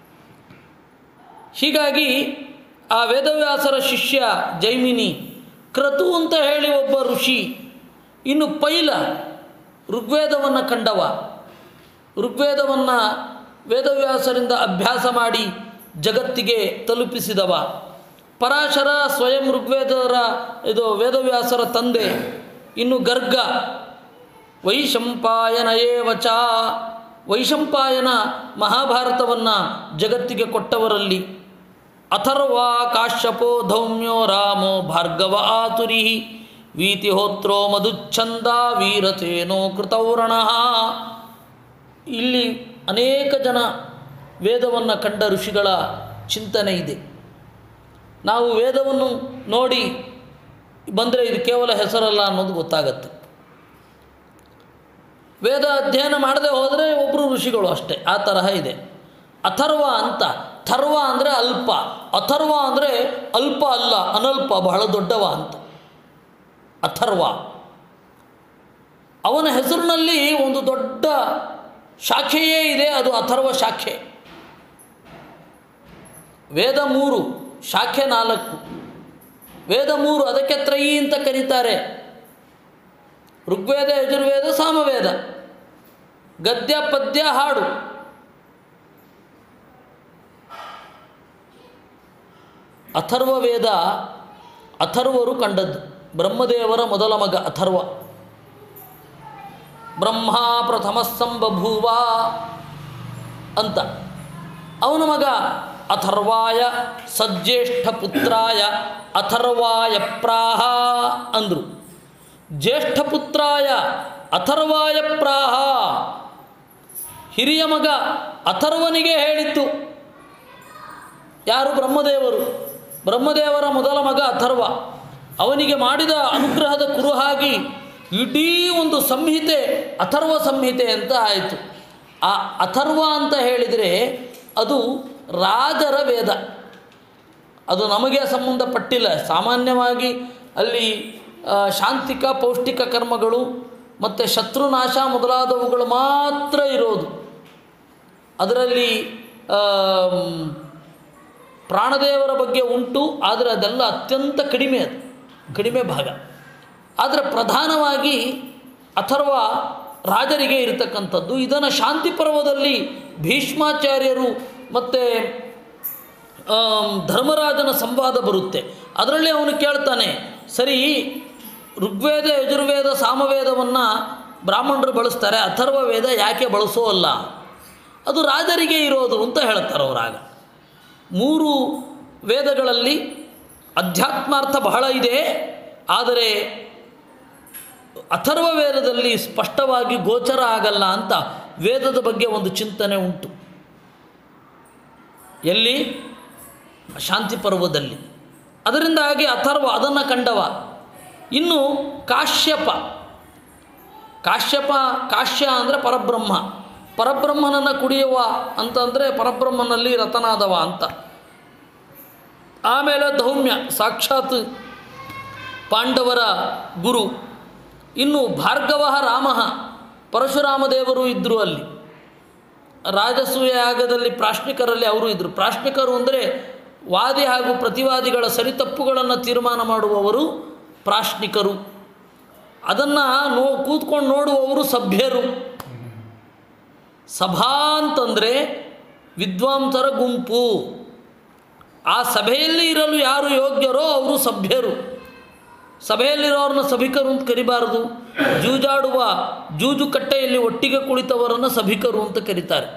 Speaker 1: ಹೀಗಾಗಿ ಆ ವೇದವ್ಯಾಸರ ಶಿಷ್ಯ ಜೈಮಿನಿ ಕ್ರತು ಅಂತ ಹೇಳಿ ಒಬ್ಬ ಋಷಿ ಇನ್ನು ಪೈಲ ಋಗ್ವೇದವನ್ನು ಕಂಡವ ಋಗ್ವೇದವನ್ನು ವೇದವ್ಯಾಸರಿಂದ ಅಭ್ಯಾಸ ಮಾಡಿ ಜಗತ್ತಿಗೆ ತಲುಪಿಸಿದವ ಪರಾಶರ ಸ್ವಯಂ ಋಗ್ವೇದರ ಇದು ವೇದವ್ಯಾಸರ ತಂದೆ ಇನ್ನು ಗರ್ಗ ವೈಶಂಪಾಯನ ಏವಚ ವೈಶಂಪಾಯನ ಮಹಾಭಾರತವನ್ನು ಜಗತ್ತಿಗೆ ಕೊಟ್ಟವರಲ್ಲಿ ಅಥರ್ವ ಕಾಶ್ಯಪೋ ಧೌಮ್ಯೋ ರಾಮೋ ಭಾರ್ಗವ ಆತುರಿ ವೀತಿಹೋತ್ರೋ ಮಧುಚ್ಛಂದ ವೀರತೇನೋ ಕೃತೌರಣಃ ಇಲ್ಲಿ ಅನೇಕ ಜನ ವೇದವನ್ನು ಕಂಡ ಋಷಿಗಳ ಚಿಂತನೆ ಇದೆ ನಾವು ವೇದವನ್ನು ನೋಡಿ ಬಂದರೆ ಇದು ಕೇವಲ ಹೆಸರಲ್ಲ ಅನ್ನೋದು ಗೊತ್ತಾಗತ್ತೆ ವೇದ ಅಧ್ಯಯನ ಮಾಡದೆ ಹೋದರೆ ಒಬ್ಬರು ಋಷಿಗಳು ಅಷ್ಟೇ ಆ ತರಹ ಇದೆ ಅಥರ್ವ ಅಂತ ಥರ್ವ ಅಂದರೆ ಅಲ್ಪ ಅಥರ್ವ ಅಂದರೆ ಅಲ್ಪ ಅಲ್ಲ ಅನಲ್ಪ ಬಹಳ ದೊಡ್ಡವ ಅಂತ ಅಥರ್ವ ಅವನ ಹೆಸರಿನಲ್ಲಿ ಒಂದು ದೊಡ್ಡ ಶಾಖೆಯೇ ಇದೆ ಅದು ಅಥರ್ವ ಶಾಖೆ ವೇದ ಮೂರು ಶಾಖೆ ನಾಲ್ಕು ವೇದ ಮೂರು ಅದಕ್ಕೆ ತ್ರಯಿ ಅಂತ ಕರೀತಾರೆ ಋಗ್ವೇದ ಯಜುರ್ವೇದ ಸಾಮವೇದ ಗದ್ಯ ಪದ್ಯ ಹಾಡು ಅಥರ್ವ ವೇದ ಅಥರ್ವರು ಕಂಡದ್ದು ಬ್ರಹ್ಮದೇವರ ಮೊದಲ ಮಗ ಅಥರ್ವ ಬ್ರಹ್ಮ ಪ್ರಥಮ ಸಂಬಭೂವ ಅಂತ ಅವನ ಮಗ ಅಥರ್ವಾಯ ಸಜ್ಜೇಷ್ಠ ಪುತ್ರಾಯ ಅಥರ್ವಾಯ ಪ್ರಾಹ ಅಂದರು ಜ್ಯೇಷ್ಠ ಪುತ್ರಾಯ ಅಥರ್ವಾಯ ಪ್ರಾಹ ಹಿರಿಯ ಮಗ ಅಥರ್ವನಿಗೆ ಹೇಳಿತ್ತು ಯಾರು ಬ್ರಹ್ಮದೇವರು ಬ್ರಹ್ಮದೇವರ ಮೊದಲ ಮಗ ಅಥರ್ವ ಅವನಿಗೆ ಮಾಡಿದ ಅನುಗ್ರಹದ ಕುರುಹಾಗಿ ಇಡೀ ಒಂದು ಸಂಹಿತೆ ಅಥರ್ವ ಸಂಹಿತೆ ಅಂತ ಆಯಿತು ಆ ಅಥರ್ವ ಅಂತ ಹೇಳಿದರೆ ಅದು ರಾಜರ ವೇದ ಅದು ನಮಗೆ ಸಂಬಂಧಪಟ್ಟಿಲ್ಲ ಸಾಮಾನ್ಯವಾಗಿ ಅಲ್ಲಿ ಆ, ಶಾಂತಿಕ ಪೌಷ್ಟಿಕ ಕರ್ಮಗಳು ಮತ್ತು ಶತ್ರುನಾಶ ಮೊದಲಾದವುಗಳು ಮಾತ್ರ ಇರೋದು ಅದರಲ್ಲಿ ಆಮ್, ಪ್ರಾಣದೇವರ ಬಗ್ಗೆ ಉಂಟು ಆದರೆ ಅದೆಲ್ಲ ಅತ್ಯಂತ ಕಡಿಮೆ ಅದು ಕಡಿಮೆ ಭಾಗ ಆದರೆ ಪ್ರಧಾನವಾಗಿ ಅಥರ್ವ ರಾಜರಿಗೆ ಇರತಕ್ಕಂಥದ್ದು ಇದನ್ನು ಶಾಂತಿ ಪರ್ವದಲ್ಲಿ ಭೀಷ್ಮಾಚಾರ್ಯರು ಮತ್ತು ಧರ್ಮರಾಜನ ಸಂವಾದ ಬರುತ್ತೆ ಅದರಲ್ಲಿ ಅವನು ಕೇಳ್ತಾನೆ ಸರಿ ಋಗ್ವೇದ ಯಜುರ್ವೇದ ಸಾಮವೇದವನ್ನು ಬ್ರಾಹ್ಮಣರು ಬಳಸ್ತಾರೆ ಅಥರ್ವ ವೇದ ಯಾಕೆ ಬಳಸೋಲ್ಲ ಅದು ರಾಜರಿಗೆ ಇರೋದು ಅಂತ ಹೇಳ್ತಾರೆ ಅವರಾಗ ಮೂರು ವೇದಗಳಲ್ಲಿ ಅಧ್ಯಾತ್ಮಾರ್ಥ ಬಹಳ ಇದೆ ಆದರೆ ಅಥರ್ವ ವೇದದಲ್ಲಿ ಸ್ಪಷ್ಟವಾಗಿ ಗೋಚರ ಆಗಲ್ಲ ಅಂತ ವೇದದ ಬಗ್ಗೆ ಒಂದು ಚಿಂತನೆ ಉಂಟು ಎಲ್ಲಿ ಶಾಂತಿ ಪರ್ವದಲ್ಲಿ ಅದರಿಂದಾಗಿ ಅಥರ್ವ ಅದನ್ನು ಕಂಡವ ಇನ್ನು ಕಾಶ್ಯಪ ಕಾಶ್ಯಪ ಕಾಶ್ಯ ಅಂದರೆ ಪರಬ್ರಹ್ಮ ಪರಬ್ರಹ್ಮನನ್ನು ಕುಡಿಯುವ ಅಂತಂದರೆ ಪರಬ್ರಹ್ಮನಲ್ಲಿ ರತನಾದವ ಅಂತ ಆಮೇಲೆ ಧೌಮ್ಯ ಸಾಕ್ಷಾತ್ ಪಾಂಡವರ ಗುರು ಇನ್ನು ಭಾರ್ಗವ ರಾಮ ಪರಶುರಾಮ ದೇವರು ಇದ್ದರು ಅಲ್ಲಿ ರಾಜಸೂಯ ಯಾಗದಲ್ಲಿ ಪ್ರಾಶ್ನಿಕರಲ್ಲಿ ಅವರು ಇದ್ದರು ಪ್ರಾಶ್ನಿಕರು ಅಂದರೆ ವಾದಿ ಹಾಗೂ ಪ್ರತಿವಾದಿಗಳ ಸರಿತಪ್ಪುಗಳನ್ನು ತೀರ್ಮಾನ ಮಾಡುವವರು ಪ್ರಾಶ್ನಿಕರು ಅದನ್ನು ನೋ ಕೂತ್ಕೊಂಡು ನೋಡುವವರು ಸಭ್ಯರು ಸಭಾ ಅಂತಂದರೆ ವಿದ್ವಾಂಸರ ಗುಂಪು ಆ ಸಭೆಯಲ್ಲಿ ಇರಲು ಯಾರು ಯೋಗ್ಯರೋ ಅವರು ಸಭ್ಯರು ಸಭೆಯಲ್ಲಿರೋರನ್ನ ಸಭಿಕರು ಅಂತ ಕರಿಬಾರದು ಜೂಜಾಡುವ ಜೂಜು ಕಟ್ಟೆಯಲ್ಲಿ ಒಟ್ಟಿಗೆ ಕುಳಿತವರನ್ನು ಸಭಿಕರು ಅಂತ ಕರೀತಾರೆ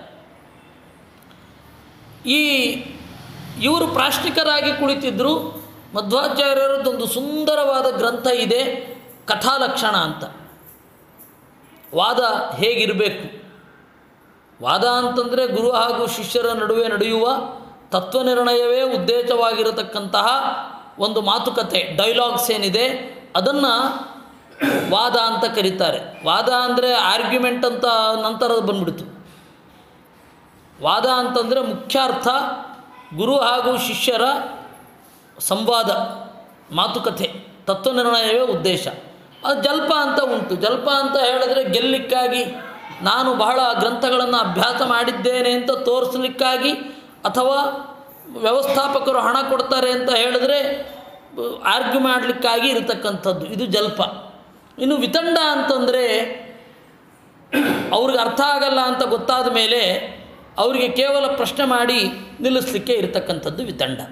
Speaker 1: ಈ ಇವರು ಪ್ರಾಶ್ನಿಕರಾಗಿ ಕುಳಿತಿದ್ದರು ಮಧ್ವಾಚಾರ್ಯರದ್ದೊಂದು ಸುಂದರವಾದ ಗ್ರಂಥ ಇದೆ ಕಥಾಲಕ್ಷಣ ಅಂತ ವಾದ ಹೇಗಿರಬೇಕು ವಾದ ಅಂತಂದರೆ ಗುರು ಹಾಗೂ ಶಿಷ್ಯರ ನಡುವೆ ನಡೆಯುವ ತತ್ವನಿರ್ಣಯವೇ ಉದ್ದೇಶವಾಗಿರತಕ್ಕಂತಹ ಒಂದು ಮಾತುಕತೆ ಡೈಲಾಗ್ಸ್ ಏನಿದೆ ಅದನ್ನು ವಾದ ಅಂತ ಕರೀತಾರೆ ವಾದ ಅಂದರೆ ಆರ್ಗ್ಯುಮೆಂಟ್ ಅಂತ ನಂತರ ಬಂದ್ಬಿಡ್ತು ವಾದ ಅಂತಂದರೆ ಮುಖ್ಯಾರ್ಥ ಗುರು ಹಾಗೂ ಶಿಷ್ಯರ ಸಂವಾದ ಮಾತುಕತೆ ತತ್ವನಿರ್ಣಯವೇ ಉದ್ದೇಶ ಅದು ಜಲ್ಪ ಅಂತ ಉಂಟು ಜಲ್ಪ ಅಂತ ಹೇಳಿದ್ರೆ ಗೆಲ್ಲಿಕ್ಕಾಗಿ ನಾನು ಬಹಳ ಗ್ರಂಥಗಳನ್ನು ಅಭ್ಯಾಸ ಮಾಡಿದ್ದೇನೆ ಅಂತ ತೋರಿಸ್ಲಿಕ್ಕಾಗಿ ಅಥವಾ ವ್ಯವಸ್ಥಾಪಕರು ಹಣ ಕೊಡ್ತಾರೆ ಅಂತ ಹೇಳಿದ್ರೆ ಆರ್ಗ್ಯು ಮಾಡಲಿಕ್ಕಾಗಿ ಇರತಕ್ಕಂಥದ್ದು ಇದು ಜಲ್ಪ ಇನ್ನು ವಿತಂಡ ಅಂತಂದರೆ ಅವ್ರಿಗೆ ಅರ್ಥ ಆಗಲ್ಲ ಅಂತ ಗೊತ್ತಾದ ಮೇಲೆ ಅವರಿಗೆ ಕೇವಲ ಪ್ರಶ್ನೆ ಮಾಡಿ ನಿಲ್ಲಿಸಲಿಕ್ಕೆ ಇರತಕ್ಕಂಥದ್ದು ವಿತಂಡ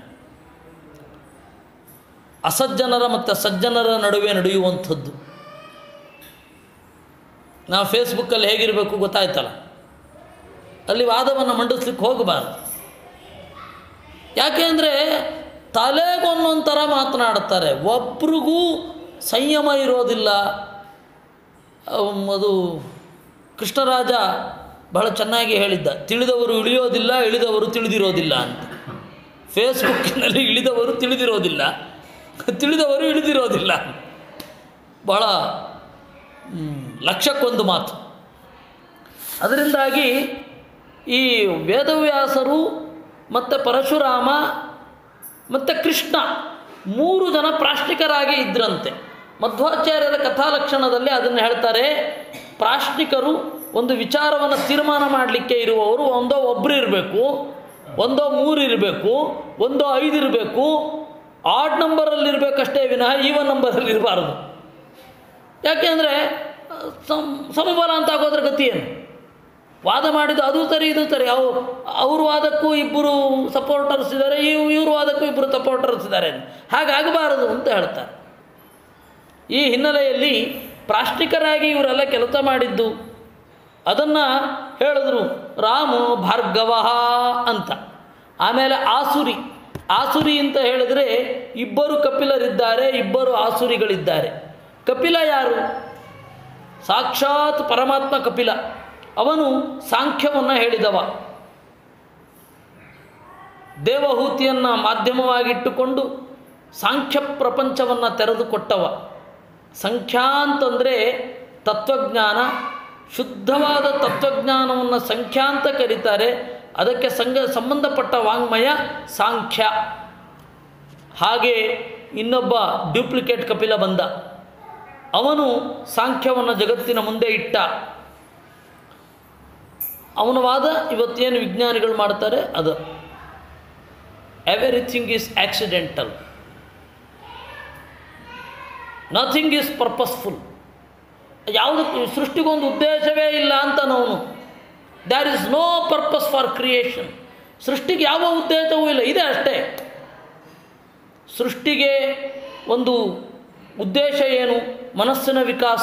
Speaker 1: ಅಸಜ್ಜನರ ಮತ್ತು ಸಜ್ಜನರ ನಡುವೆ ನಡೆಯುವಂಥದ್ದು ನಾವು ಫೇಸ್ಬುಕ್ಕಲ್ಲಿ ಹೇಗಿರಬೇಕು ಗೊತ್ತಾಯ್ತಲ್ಲ ಅಲ್ಲಿ ವಾದವನ್ನು ಮಂಡಿಸ್ಲಿಕ್ಕೆ ಹೋಗಬಾರ್ದು ಯಾಕೆಂದರೆ ತಲೆಗೊಂದೊಂದು ಥರ ಮಾತನಾಡ್ತಾರೆ ಒಬ್ರಿಗೂ ಸಂಯಮ ಇರೋದಿಲ್ಲ ಅಮ್, ಅದು ಕೃಷ್ಣರಾಜ ಬಹಳ ಚೆನ್ನಾಗಿ ಹೇಳಿದ್ದ ತಿಳಿದವರು ಇಳಿಯೋದಿಲ್ಲ ಇಳಿದವರು ತಿಳಿದಿರೋದಿಲ್ಲ ಅಂತ ಫೇಸ್ಬುಕ್ಕಿನಲ್ಲಿ ಇಳಿದವರು ತಿಳಿದಿರೋದಿಲ್ಲ ತಿಳಿದವರು ಇಳಿದಿರೋದಿಲ್ಲ ಬಹಳ ಮ್, ಲಕ್ಷಕ್ಕೊಂದು ಮಾತು ಅದರಿಂದಾಗಿ ಈ ವೇದವ್ಯಾಸರು ಮತ್ತು ಪರಶುರಾಮ ಮತ್ತು ಕೃಷ್ಣ ಮೂರು ಜನ ಪ್ರಾಶ್ನಿಕರಾಗಿ ಇದ್ರಂತೆ ಮಧ್ವಾಚಾರ್ಯರ ಕಥಾಲಕ್ಷಣದಲ್ಲಿ ಅದನ್ನು ಹೇಳ್ತಾರೆ ಪ್ರಾಶ್ನಿಕರು ಒಂದು ವಿಚಾರವನ್ನು ತೀರ್ಮಾನ ಮಾಡಲಿಕ್ಕೆ ಇರುವವರು ಒಂದೋ ಒಬ್ಬರು ಇರಬೇಕು ಒಂದೋ ಮೂರು ಇರಬೇಕು ಒಂದೋ ಐದು ಇರಬೇಕು ಆಡ್ ನಂಬರಲ್ಲಿ ಇರಬೇಕಷ್ಟೇ ವಿನಃ ಈವನ್ ನಂಬರಲ್ಲಿ ಇರಬಾರ್ದು ಯಾಕೆಂದರೆ ಸಮ್ ಸಮಬಲ ಅಂತ ಆಗೋದ್ರ ಗತಿ ಏನು ವಾದ ಮಾಡಿದ್ದು ಅದು ಸರಿ ಇದು ಸರಿ ಅವು ಅವ್ರ ವಾದಕ್ಕೂ ಇಬ್ಬರು ಸಪೋರ್ಟರ್ಸ್ ಇದ್ದಾರೆ ಇವ್ ಇವ್ರ ವಾದಕ್ಕೂ ಇಬ್ಬರು ಸಪೋರ್ಟರ್ಸ್ ಇದ್ದಾರೆ ಹಾಗಾಗಬಾರದು ಅಂತ ಹೇಳ್ತಾರೆ ಈ ಹಿನ್ನೆಲೆಯಲ್ಲಿ ಪ್ರಾಶ್ನಿಕರಾಗಿ ಇವರೆಲ್ಲ ಕೆಲಸ ಮಾಡಿದ್ದು ಅದನ್ನು ಹೇಳಿದ್ರು ರಾಮು ಭಾರ್ಗವ ಅಂತ ಆಮೇಲೆ ಆಸುರಿ ಆಸುರಿ ಅಂತ ಹೇಳಿದ್ರೆ ಇಬ್ಬರು ಕಪಿಲರಿದ್ದಾರೆ ಇಬ್ಬರು ಆಸುರಿಗಳಿದ್ದಾರೆ ಕಪಿಲ ಯಾರು ಸಾಕ್ಷಾತ್ ಪರಮಾತ್ಮ ಕಪಿಲ ಅವನು ಸಾಂಖ್ಯವನ್ನು ಹೇಳಿದವ ದೇವಹೂತಿಯನ್ನು ಮಾಧ್ಯಮವಾಗಿಟ್ಟುಕೊಂಡು ಸಾಂಖ್ಯ ಪ್ರಪಂಚವನ್ನು ತೆರೆದುಕೊಟ್ಟವ ಸಂಖ್ಯಾ ಅಂತಂದರೆ ತತ್ವಜ್ಞಾನ ಶುದ್ಧವಾದ ತತ್ವಜ್ಞಾನವನ್ನು ಸಂಖ್ಯಾ ಅಂತ ಕರೀತಾರೆ ಅದಕ್ಕೆ ಸಂಗ ಸಂಬಂಧಪಟ್ಟ ವಾಂಗ್ಮಯ ಸಾಂಖ್ಯ ಹಾಗೆ ಇನ್ನೊಬ್ಬ ಡ್ಯೂಪ್ಲಿಕೇಟ್ ಕಪಿಲ ಬಂದ ಅವನು ಸಾಂಖ್ಯವನ್ನು ಜಗತ್ತಿನ ಮುಂದೆ ಇಟ್ಟ ಅವನ ವಾದ ಇವತ್ತೇನು ವಿಜ್ಞಾನಿಗಳು ಮಾಡ್ತಾರೆ ಅದು everything is accidental nothing is purposeful ಯಾವುದಕ್ಕೆ ಸೃಷ್ಟಿಗೊಂದು ಉದ್ದೇಶವೇ ಇಲ್ಲ ಅಂತ ಅವನು there is no purpose for creation ಸೃಷ್ಟಿಗೆ ಯಾವ ಉದ್ದೇಶವೂ ಇಲ್ಲ ಇದೆ ಅಷ್ಟೇ ಸೃಷ್ಟಿಗೆ ಒಂದು ಉದ್ದೇಶ ಏನು ಮನಸ್ಸಿನ ವಿಕಾಸ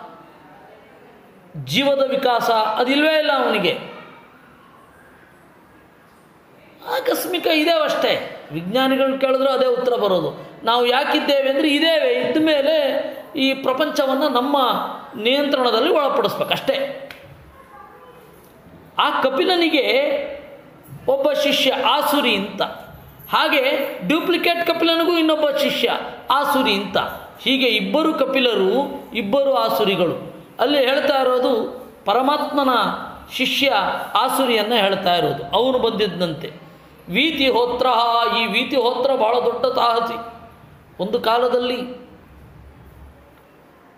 Speaker 1: ಜೀವದ ವಿಕಾಸ ಅದಿಲ್ವೇ ಇಲ್ಲ ಅವನಿಗೆ ಆಕಸ್ಮಿಕ ಇದೇವಷ್ಟೇ ವಿಜ್ಞಾನಿಗಳು ಕೇಳಿದ್ರು ಅದೇ ಉತ್ತರ ಬರೋದು ನಾವು ಯಾಕಿದ್ದೇವೆ ಅಂದರೆ ಇದ್ದೇವೆ ಇದ್ದ ಮೇಲೆ ಈ ಪ್ರಪಂಚವನ್ನು ನಮ್ಮ ನಿಯಂತ್ರಣದಲ್ಲಿ ಒಳಪಡಿಸ್ಬೇಕಷ್ಟೇ ಆ ಕಪಿಲನಿಗೆ ಒಬ್ಬ ಶಿಷ್ಯ ಆಸುರಿ ಅಂತ ಹಾಗೆ ಡ್ಯೂಪ್ಲಿಕೇಟ್ ಕಪಿಲನಿಗೂ ಇನ್ನೊಬ್ಬ ಶಿಷ್ಯ ಆಸುರಿ ಅಂತ ಹೀಗೆ ಇಬ್ಬರು ಕಪಿಲರು ಇಬ್ಬರು ಆಸುರಿಗಳು ಅಲ್ಲಿ ಹೇಳ್ತಾ ಇರೋದು ಪರಮಾತ್ಮನ ಶಿಷ್ಯ ಆಸುರಿಯನ್ನು ಹೇಳ್ತಾ ಇರೋದು ಅವನು ಬಂದಿದ್ದಂತೆ ವೀತಿ ಹೋತ್ರ ಈ ವೀತಿ ಹೋತ್ರ ಬಹಳ ದೊಡ್ಡ ಸಾಹಸಿ ಒಂದು ಕಾಲದಲ್ಲಿ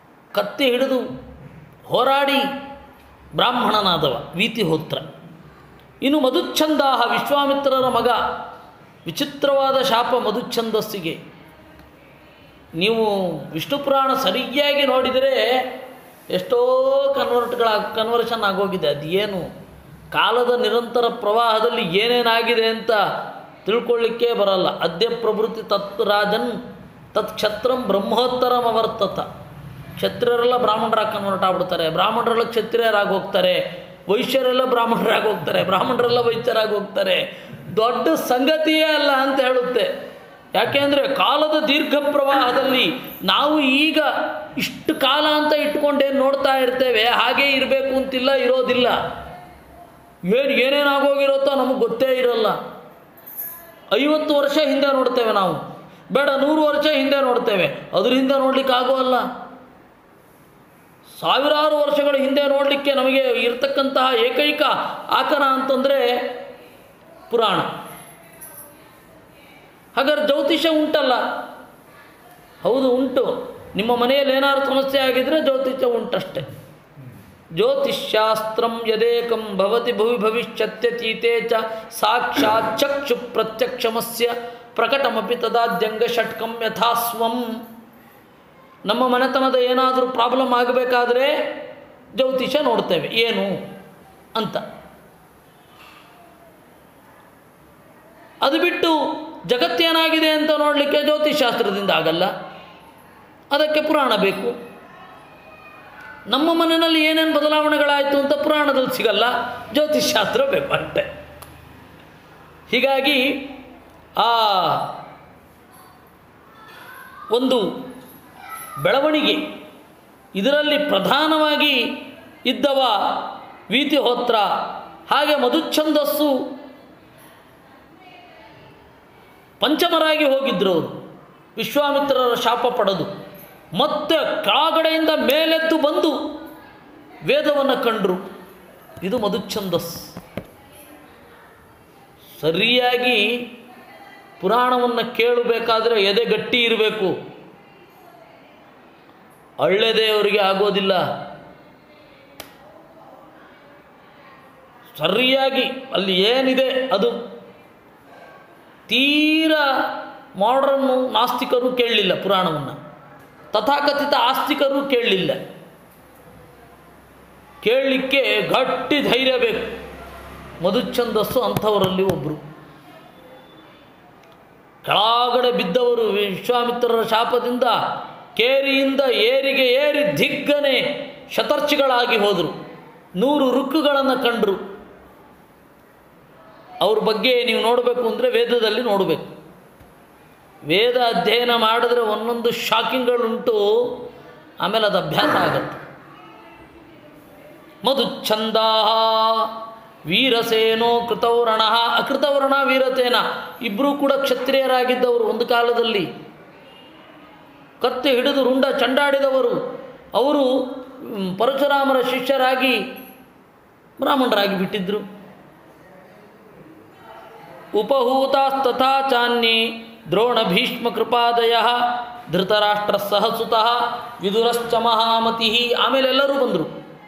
Speaker 1: ಕತ್ತಿ ಹಿಡಿದು ಹೋರಾಡಿ ಬ್ರಾಹ್ಮಣನಾದವ ವೀತಿ ಹೋತ್ರ ಇನ್ನು ಮಧುಚ್ಛಂದಾಹ ವಿಶ್ವಾಮಿತ್ರರ ಮಗ ವಿಚಿತ್ರವಾದ ಶಾಪ ಮಧುಚ್ಛಂದಸ್ಸಿಗೆ ನೀವು ವಿಷ್ಣು ಪುರಾಣ ಸರಿಯಾಗಿ ನೋಡಿದರೆ ಎಷ್ಟೋ ಕನ್ವರ್ಟ್ಗಳ ಕನ್ವರ್ಷನ್ ಆಗೋಗಿದೆ ಅದು ಏನು ಕಾಲದ ನಿರಂತರ ಪ್ರವಾಹದಲ್ಲಿ ಏನೇನಾಗಿದೆ ಅಂತ ತಿಳ್ಕೊಳ್ಳಿಕ್ಕೆ ಬರಲ್ಲ ಅದ್ಯ ಪ್ರಭೃತಿ ತತ್ ರಾಜನ್ ತತ್ ಕ್ಷತ್ರಂ ಬ್ರಹ್ಮೋತ್ತರಂ ಅವರ್ತತ ಕ್ಷತ್ರಿಯರೆಲ್ಲ ಬ್ರಾಹ್ಮಣರಾಗಿ ಕನ್ವರ್ಟ್ ಆಗ್ಬಿಡ್ತಾರೆ ಬ್ರಾಹ್ಮಣರೆಲ್ಲ ಕ್ಷತ್ರಿಯರಾಗಿ ಹೋಗ್ತಾರೆ ವೈಶ್ಯರೆಲ್ಲ ಬ್ರಾಹ್ಮಣರಾಗಿ ಹೋಗ್ತಾರೆ ಬ್ರಾಹ್ಮಣರೆಲ್ಲ ವೈಶ್ಯರಾಗಿ ಹೋಗ್ತಾರೆ ದೊಡ್ಡ ಸಂಗತಿಯೇ ಅಲ್ಲ ಅಂತ ಹೇಳುತ್ತೆ ಯಾಕೆಂದರೆ ಕಾಲದ ದೀರ್ಘ ಪ್ರವಾಹದಲ್ಲಿ ನಾವು ಈಗ ಇಷ್ಟು ಕಾಲ ಅಂತ ಇಟ್ಕೊಂಡೇನು ನೋಡ್ತಾ ಇರ್ತೇವೆ ಹಾಗೇ ಇರಬೇಕು ಅಂತಿಲ್ಲ ಇರೋದಿಲ್ಲ ಏನು ಏನೇನು ಆಗೋಗಿರುತ್ತೋ ನಮಗೆ ಗೊತ್ತೇ ಇರಲ್ಲ ಐವತ್ತು ವರ್ಷ ಹಿಂದೆ ನೋಡ್ತೇವೆ ನಾವು ಬೇಡ ನೂರು ವರ್ಷ ಹಿಂದೆ ನೋಡ್ತೇವೆ ಅದ್ರ ಹಿಂದೆ ನೋಡ್ಲಿಕ್ಕೆ ಆಗೋಲ್ಲ ಸಾವಿರಾರು ವರ್ಷಗಳ ಹಿಂದೆ ನೋಡಲಿಕ್ಕೆ ನಮಗೆ ಇರತಕ್ಕಂತಹ ಏಕೈಕ ಆಕರ ಅಂತಂದರೆ ಪುರಾಣ ಹಾಗಾದ್ರೆ ಜ್ಯೋತಿಷ್ಯ ಉಂಟಲ್ಲ ಹೌದು ಉಂಟು ನಿಮ್ಮ ಮನೆಯಲ್ಲಿ ಏನಾದ್ರು ಸಮಸ್ಯೆ ಆಗಿದ್ರೆ ಜ್ಯೋತಿಷ್ಯ ಉಂಟಷ್ಟೆ ಜ್ಯೋತಿಷ್ಶಾಸ್ತ್ರಂ ಯದೇಕಂ ಭವತಿ ಭುವಿ ಭವಿಷ್ಯತ್ಯತೀತೆ ಚ ಸಾಕ್ಷಾತ್ ಚಕ್ಷು ಪ್ರತ್ಯಕ್ಷಮಸ್ಯ ಪ್ರಕಟಮಪಿ ತದಾದ್ಯಂಗ ಷಟ್ಕಂ ಯಥಾಸ್ವಂ ನಮ್ಮ ಮನೆತನದ ಏನಾದರೂ ಪ್ರಾಬ್ಲಮ್ ಆಗಬೇಕಾದ್ರೆ ಜ್ಯೋತಿಷ ನೋಡ್ತೇವೆ ಏನು ಅಂತ ಅದು ಬಿಟ್ಟು ಜಗತ್ತೇನಾಗಿದೆ ಅಂತ ನೋಡಲಿಕ್ಕೆ ಜ್ಯೋತಿಷಾಸ್ತ್ರದಿಂದ ಆಗಲ್ಲ ಅದಕ್ಕೆ ಪುರಾಣ ಬೇಕು ನಮ್ಮ ಮನೆಯಲ್ಲಿ ಏನೇನು ಬದಲಾವಣೆಗಳಾಯಿತು ಅಂತ ಪುರಾಣದಲ್ಲಿ ಸಿಗಲ್ಲ ಜ್ಯೋತಿಷ್ಶಾಸ್ತ್ರ ಬೇಕು ಅಷ್ಟೆ ಹೀಗಾಗಿ ಆ ಒಂದು ಬೆಳವಣಿಗೆ ಇದರಲ್ಲಿ ಪ್ರಧಾನವಾಗಿ ಇದ್ದವ ವೀತಿಹೋತ್ರ ಹಾಗೆ ಮಧುಚ್ಛಂದಸ್ಸು ಪಂಚಮರಾಗಿ ಹೋಗಿದ್ರು ಅವರು ವಿಶ್ವಾಮಿತ್ರರ ಶಾಪ ಪಡೆದು ಮತ್ತೆ ಕೆಳಗಡೆಯಿಂದ ಮೇಲೆದ್ದು ಬಂದು ವೇದವನ್ನು ಕಂಡರು ಇದು ಮಧುಚ್ಛಂದಸ್ ಸರಿಯಾಗಿ ಪುರಾಣವನ್ನು ಕೇಳಬೇಕಾದ್ರೆ ಎದೆ ಗಟ್ಟಿ ಇರಬೇಕು ಒಳ್ಳೆಯದೇ ಅವರಿಗೆ ಆಗೋದಿಲ್ಲ ಸರಿಯಾಗಿ ಅಲ್ಲಿ ಏನಿದೆ ಅದು ತೀರಾ ಮಾಡರ್ನು ನಾಸ್ತಿಕರು ಕೇಳಲಿಲ್ಲ ಪುರಾಣವನ್ನು ತಥಾಕಥಿತ ಆಸ್ತಿಕರು ಕೇಳಲಿಲ್ಲ ಕೇಳಲಿಕ್ಕೆ ಗಟ್ಟಿ ಧೈರ್ಯ ಬೇಕು ಮಧುಚ್ಛಂದಸ್ಸು ಅಂಥವರಲ್ಲಿ ಒಬ್ಬರು ಕೆಳಗಡೆ ಬಿದ್ದವರು ವಿಶ್ವಾಮಿತ್ರರ ಶಾಪದಿಂದ ಕೇರಿಯಿಂದ ಏರಿಗೆ ಏರಿ ದಿಗ್ಗನೆ ಶತರ್ಚಿಗಳಾಗಿ ಹೋದರು ನೂರು ರುಕ್ಕುಗಳನ್ನು ಕಂಡರು ಅವ್ರ ಬಗ್ಗೆ ನೀವು ನೋಡಬೇಕು ಅಂದರೆ ವೇದದಲ್ಲಿ ನೋಡಬೇಕು ವೇದ ಅಧ್ಯಯನ ಮಾಡಿದ್ರೆ ಒಂದೊಂದು ಶಾಕಿಂಗ್ಗಳುಂಟು ಆಮೇಲೆ ಅದು ಅಭ್ಯಾಸ ಆಗುತ್ತೆ ಮಧುಚ್ಛಂದಾ ವೀರಸೇನೋ ಕೃತವರ್ಣ ಅಕೃತವರ್ಣ ವೀರಸೇನ ಇಬ್ಬರೂ ಕೂಡ ಕ್ಷತ್ರಿಯರಾಗಿದ್ದವರು ಒಂದು ಕಾಲದಲ್ಲಿ ಕತ್ತೆ ಹಿಡಿದು ರುಂಡ ಚಂಡಾಡಿದವರು ಅವರು ಮ್, ಪರಶುರಾಮರ ಶಿಷ್ಯರಾಗಿ ಬ್ರಾಹ್ಮಣರಾಗಿ ಬಿಟ್ಟಿದ್ದರು ಉಪಹೂತಾಸ್ತಥಾ ಚಾನ್ಯೇ ದ್ರೋಣ ಭೀಷ್ಮ ಕೃಪಾದಯ ಧೃತರಾಷ್ಟ್ರ ಸಹಸುತಃ ವಿದುರಶ್ಚ ಮಹಾಮತಿ ಆಮೇಲೆ ಎಲ್ಲರೂ ಬಂದರು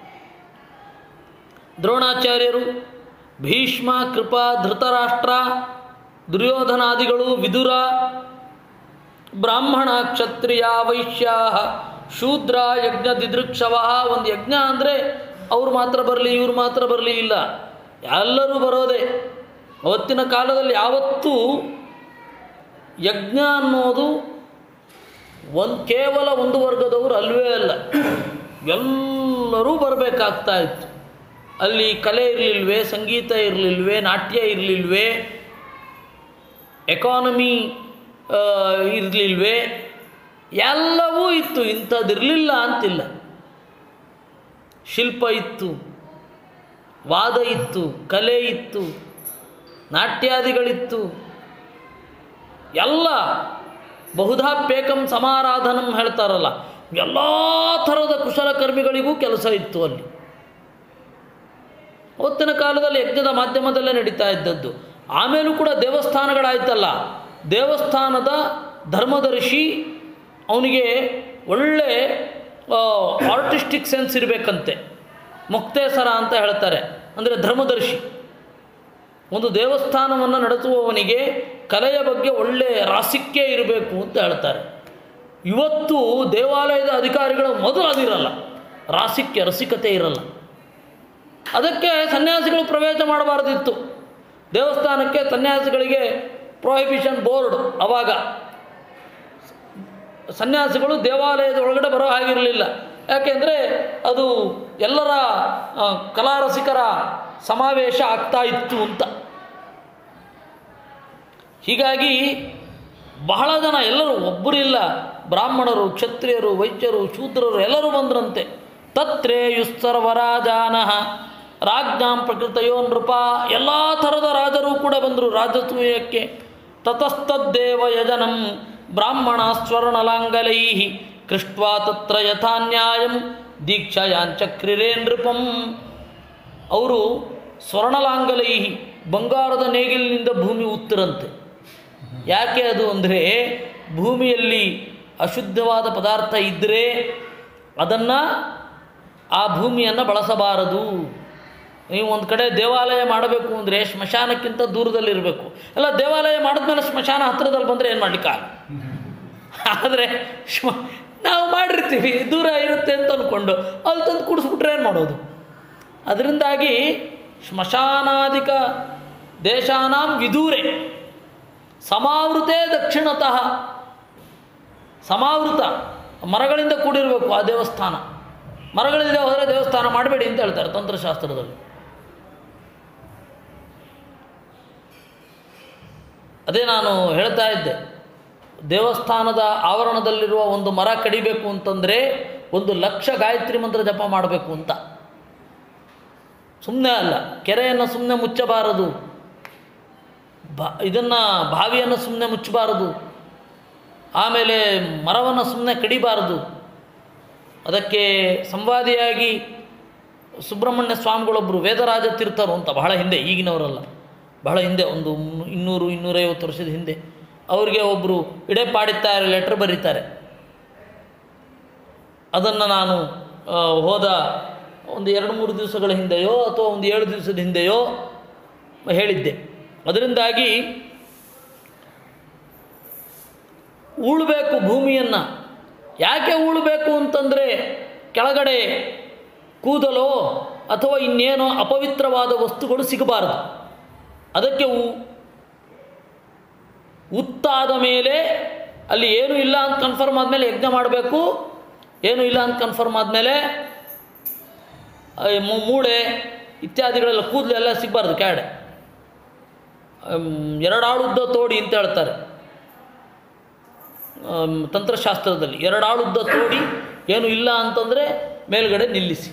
Speaker 1: ದ್ರೋಣಾಚಾರ್ಯರು ಭೀಷ್ಮ ಕೃಪಾ ಧೃತರಾಷ್ಟ್ರ ದುರ್ಯೋಧನಾದಿಗಳು ವಿದುರ ಬ್ರಾಹ್ಮಣ ಕ್ಷತ್ರಿಯ ವೈಶ್ಯ ಶೂದ್ರ ಯಜ್ಞ ದಿದೃಕ್ಷವ ಒಂದು ಯಜ್ಞ ಅಂದರೆ ಅವ್ರು ಮಾತ್ರ ಬರಲಿ ಇವ್ರು ಮಾತ್ರ ಬರಲಿ ಇಲ್ಲ ಎಲ್ಲರೂ ಬರೋದೇ ಅವತ್ತಿನ ಕಾಲದಲ್ಲಿ ಯಾವತ್ತೂ ಯಜ್ಞ ಅನ್ನೋದು ಒಂದು ಕೇವಲ ಒಂದು ವರ್ಗದವರು ಅಲ್ವೇ ಅಲ್ಲ ಎಲ್ಲರೂ ಬರಬೇಕಾಗ್ತಾ ಇತ್ತು ಅಲ್ಲಿ ಕಲೆ ಇರಲಿಲ್ವೇ ಸಂಗೀತ ಇರಲಿಲ್ವೇ ನಾಟ್ಯ ಇರಲಿಲ್ವೇ ಎಕಾನಮಿ ಇರಲಿಲ್ವೇ ಎಲ್ಲವೂ ಇತ್ತು ಇಂಥದ್ದಿರಲಿಲ್ಲ ಅಂತಿಲ್ಲ ಶಿಲ್ಪ ಇತ್ತು ವಾದ ಇತ್ತು ಕಲೆ ಇತ್ತು ನಾಟ್ಯಾದಿಗಳಿತ್ತು ಎಲ್ಲ ಬಹುಧಾಪ್ಯೇಕಂ ಸಮಾರಾಧನಂ ಹೇಳ್ತಾರಲ್ಲ ಎಲ್ಲ ಥರದ ಕುಶಲಕರ್ಮಿಗಳಿಗೂ ಕೆಲಸ ಇತ್ತು ಅಲ್ಲಿ ಅವತ್ತಿನ ಕಾಲದಲ್ಲಿ ಯಜ್ಞದ ಮಾಧ್ಯಮದಲ್ಲೇ ನಡೀತಾ ಇದ್ದದ್ದು ಆಮೇಲೂ ಕೂಡ ದೇವಸ್ಥಾನಗಳಾಯ್ತಲ್ಲ ದೇವಸ್ಥಾನದ ಧರ್ಮದರ್ಶಿ ಅವನಿಗೆ ಒಳ್ಳೆ ಆರ್ಟಿಸ್ಟಿಕ್ ಸೆನ್ಸ್ ಇರಬೇಕಂತೆ ಮುಕ್ತೇಸರ ಅಂತ ಹೇಳ್ತಾರೆ ಅಂದರೆ ಧರ್ಮದರ್ಶಿ ಒಂದು ದೇವಸ್ಥಾನವನ್ನು ನಡೆಸುವವನಿಗೆ ಕಲೆಯ ಬಗ್ಗೆ ಒಳ್ಳೆಯ ರಾಸಿಕೆ ಇರಬೇಕು ಅಂತ ಹೇಳ್ತಾರೆ ಇವತ್ತು ದೇವಾಲಯದ ಅಧಿಕಾರಿಗಳ ಮೊದಲು ಅದಿರಲ್ಲ ರಾಸಿಕ್ಯ ರಸಿಕತೆ ಇರಲ್ಲ ಅದಕ್ಕೆ ಸನ್ಯಾಸಿಗಳು ಪ್ರವೇಶ ಮಾಡಬಾರ್ದಿತ್ತು ದೇವಸ್ಥಾನಕ್ಕೆ ಸನ್ಯಾಸಿಗಳಿಗೆ ಪ್ರೊಹಿಬಿಷನ್ ಬೋರ್ಡ್ ಅವಾಗ ಸನ್ಯಾಸಿಗಳು ದೇವಾಲಯದ ಒಳಗಡೆ ಬರೋ ಹಾಗಿರಲಿಲ್ಲ ಯಾಕೆಂದರೆ ಅದು ಎಲ್ಲರ ಆ, ಕಲಾರಸಿಕರ ಸಮಾವೇಶ ಆಗ್ತಾ ಇತ್ತು ಅಂತ ಹೀಗಾಗಿ ಬಹಳ ಜನ ಎಲ್ಲರೂ ಒಬ್ಬರಿಲ್ಲ ಬ್ರಾಹ್ಮಣರು ಕ್ಷತ್ರಿಯರು ವೈದ್ಯರು ಶೂದ್ರರು ಎಲ್ಲರೂ ಬಂದ್ರಂತೆ ತತ್ರೇಯುಸ್ತರ್ವರಾಜಾನಃ ರಾಜ್ಞಾಂ ಪ್ರಕೃತಯೋ ನೃಪ ಎಲ್ಲ ಥರದ ರಾಜರು ಕೂಡ ಬಂದರು ರಾಜಸೂಯಕ್ಕೆ ತತಸ್ತದ್ದೇವ ಯಜನಂ ಬ್ರಾಹ್ಮಣ ಸ್ವರ್ಣಲಾಂಗಲೈ ಕೃಷ್ಟ್ವಾ ತತ್ರ ಯಥಾ ನ್ಯಾಯಂ ದೀಕ್ಷಾಯಾಂಚಕ್ರಿರೇ ನೃಪಂ ಅವರು ಸ್ವರ್ಣಲಾಂಗಲೈ ಬಂಗಾರದ ನೇಗಿಲಿನಿಂದ ಭೂಮಿ ಉತ್ತರಂತೆ ಯಾಕೆ ಅದು ಅಂದರೆ ಭೂಮಿಯಲ್ಲಿ ಅಶುದ್ಧವಾದ ಪದಾರ್ಥ ಇದ್ದರೆ ಅದನ್ನು ಆ ಭೂಮಿಯನ್ನು ಬಳಸಬಾರದು ನೀವು ಒಂದು ಕಡೆ ದೇವಾಲಯ ಮಾಡಬೇಕು ಅಂದರೆ ಸ್ಮಶಾನಕ್ಕಿಂತ ದೂರದಲ್ಲಿರಬೇಕು ಎಲ್ಲ ದೇವಾಲಯ ಮಾಡಿದ್ಮೇಲೆ ಸ್ಮಶಾನ ಹತ್ತಿರದಲ್ಲಿ ಬಂದರೆ ಏನು ಮಾಡಲಿಕ್ಕೆ ಆದರೆ ಶ್ಮ ನಾವು ಮಾಡಿರ್ತೀವಿ ದೂರ ಇರುತ್ತೆ ಅಂತ ಅಂದ್ಕೊಂಡು ಅಲ್ಲಿ ತಂದು ಕುಡಿಸ್ಬಿಟ್ರೆ ಏನು ಮಾಡೋದು ಅದರಿಂದಾಗಿ ಸ್ಮಶಾನಾದಿಕ ದೇಶಾನಾಂ ವಿದೂರೆ ಸಮಾವೃತೆ ದಕ್ಷಿಣತಃ ಸಮಾವೃತ ಮರಗಳಿಂದ ಕೂಡಿರಬೇಕು ಆ ದೇವಸ್ಥಾನ ಮರಗಳಿಂದ ಹೋದರೆ ದೇವಸ್ಥಾನ ಮಾಡಬೇಡಿ ಅಂತ ಹೇಳ್ತಾರೆ ತಂತ್ರಶಾಸ್ತ್ರದಲ್ಲಿ ಅದೇ ನಾನು ಹೇಳ್ತಾ ಇದ್ದೆ ದೇವಸ್ಥಾನದ ಆವರಣದಲ್ಲಿರುವ ಒಂದು ಮರ ಕಡಿಬೇಕು ಅಂತಂದರೆ ಒಂದು ಲಕ್ಷ ಗಾಯತ್ರಿ ಮಂತ್ರ ಜಪ ಮಾಡಬೇಕು ಅಂತ ಸುಮ್ಮನೆ ಅಲ್ಲ ಕೆರೆಯನ್ನು ಸುಮ್ಮನೆ ಮುಚ್ಚಬಾರದು ಬಾ ಇದನ್ನು ಬಾವಿಯನ್ನು ಸುಮ್ಮನೆ ಮುಚ್ಚಬಾರದು ಆಮೇಲೆ ಮರವನ್ನು ಸುಮ್ಮನೆ ಕಡಿಬಾರದು ಅದಕ್ಕೆ ಸಂವಾದಿಯಾಗಿ ಸುಬ್ರಹ್ಮಣ್ಯ ಸ್ವಾಮಿಗಳೊಬ್ಬರು ವೇದರಾಜ ತೀರ್ಥರು ಅಂತ ಬಹಳ ಹಿಂದೆ ಈಗಿನವರಲ್ಲ ಬಹಳ ಹಿಂದೆ ಒಂದು ಮುನ್ನೂ- ಇನ್ನೂರು ಇನ್ನೂರೈವತ್ತು ವರ್ಷದ ಹಿಂದೆ ಅವರಿಗೆ ಒಬ್ಬರು ಇಡೆಪಾಡಿತ್ತಾರೆ ಲೆಟ್ರ್ ಬರೀತಾರೆ ಅದನ್ನು ನಾನು ಆ, ಹೋದ ಒಂದು ಎರಡು ಮೂರು ದಿವಸಗಳ ಹಿಂದೆಯೋ ಅಥವಾ ಒಂದು ಏಳು ದಿವಸದ ಹಿಂದೆಯೋ ಹೇಳಿದ್ದೆ ಅದರಿಂದಾಗಿ ಉಳಬೇಕು ಭೂಮಿಯನ್ನು ಯಾಕೆ ಉಳಬೇಕು ಅಂತಂದರೆ ಕೆಳಗಡೆ ಕೂದಲೋ ಅಥವಾ ಇನ್ನೇನೋ ಅಪವಿತ್ರವಾದ ವಸ್ತುಗಳು ಸಿಗಬಾರದು ಅದಕ್ಕೆ ಉ- ಉತ್ತಾದ ಮೇಲೆ ಅಲ್ಲಿ ಏನೂ ಇಲ್ಲ ಅಂತ ಕನ್ಫರ್ಮ್ ಆದಮೇಲೆ ಯಜ್ಞ ಮಾಡಬೇಕು ಏನೂ ಇಲ್ಲ ಅಂತ ಕನ್ಫರ್ಮ್ ಆದಮೇಲೆ ಮೂಳೆ ಇತ್ಯಾದಿಗಳೆಲ್ಲ ಕೂದಲು ಎಲ್ಲ ಸಿಗಬಾರ್ದು ಕ್ಯಾಡೆ ಎರಡಾಳುದ್ದ ತೋಡಿ ಅಂತ ಹೇಳ್ತಾರೆ ಆಮ್, ತಂತ್ರಶಾಸ್ತ್ರದಲ್ಲಿ ಎರಡಾಳುದ್ದ ತೋಡಿ ಏನು ಇಲ್ಲ ಅಂತಂದರೆ ಮೇಲ್ಗಡೆ ನಿಲ್ಲಿಸಿ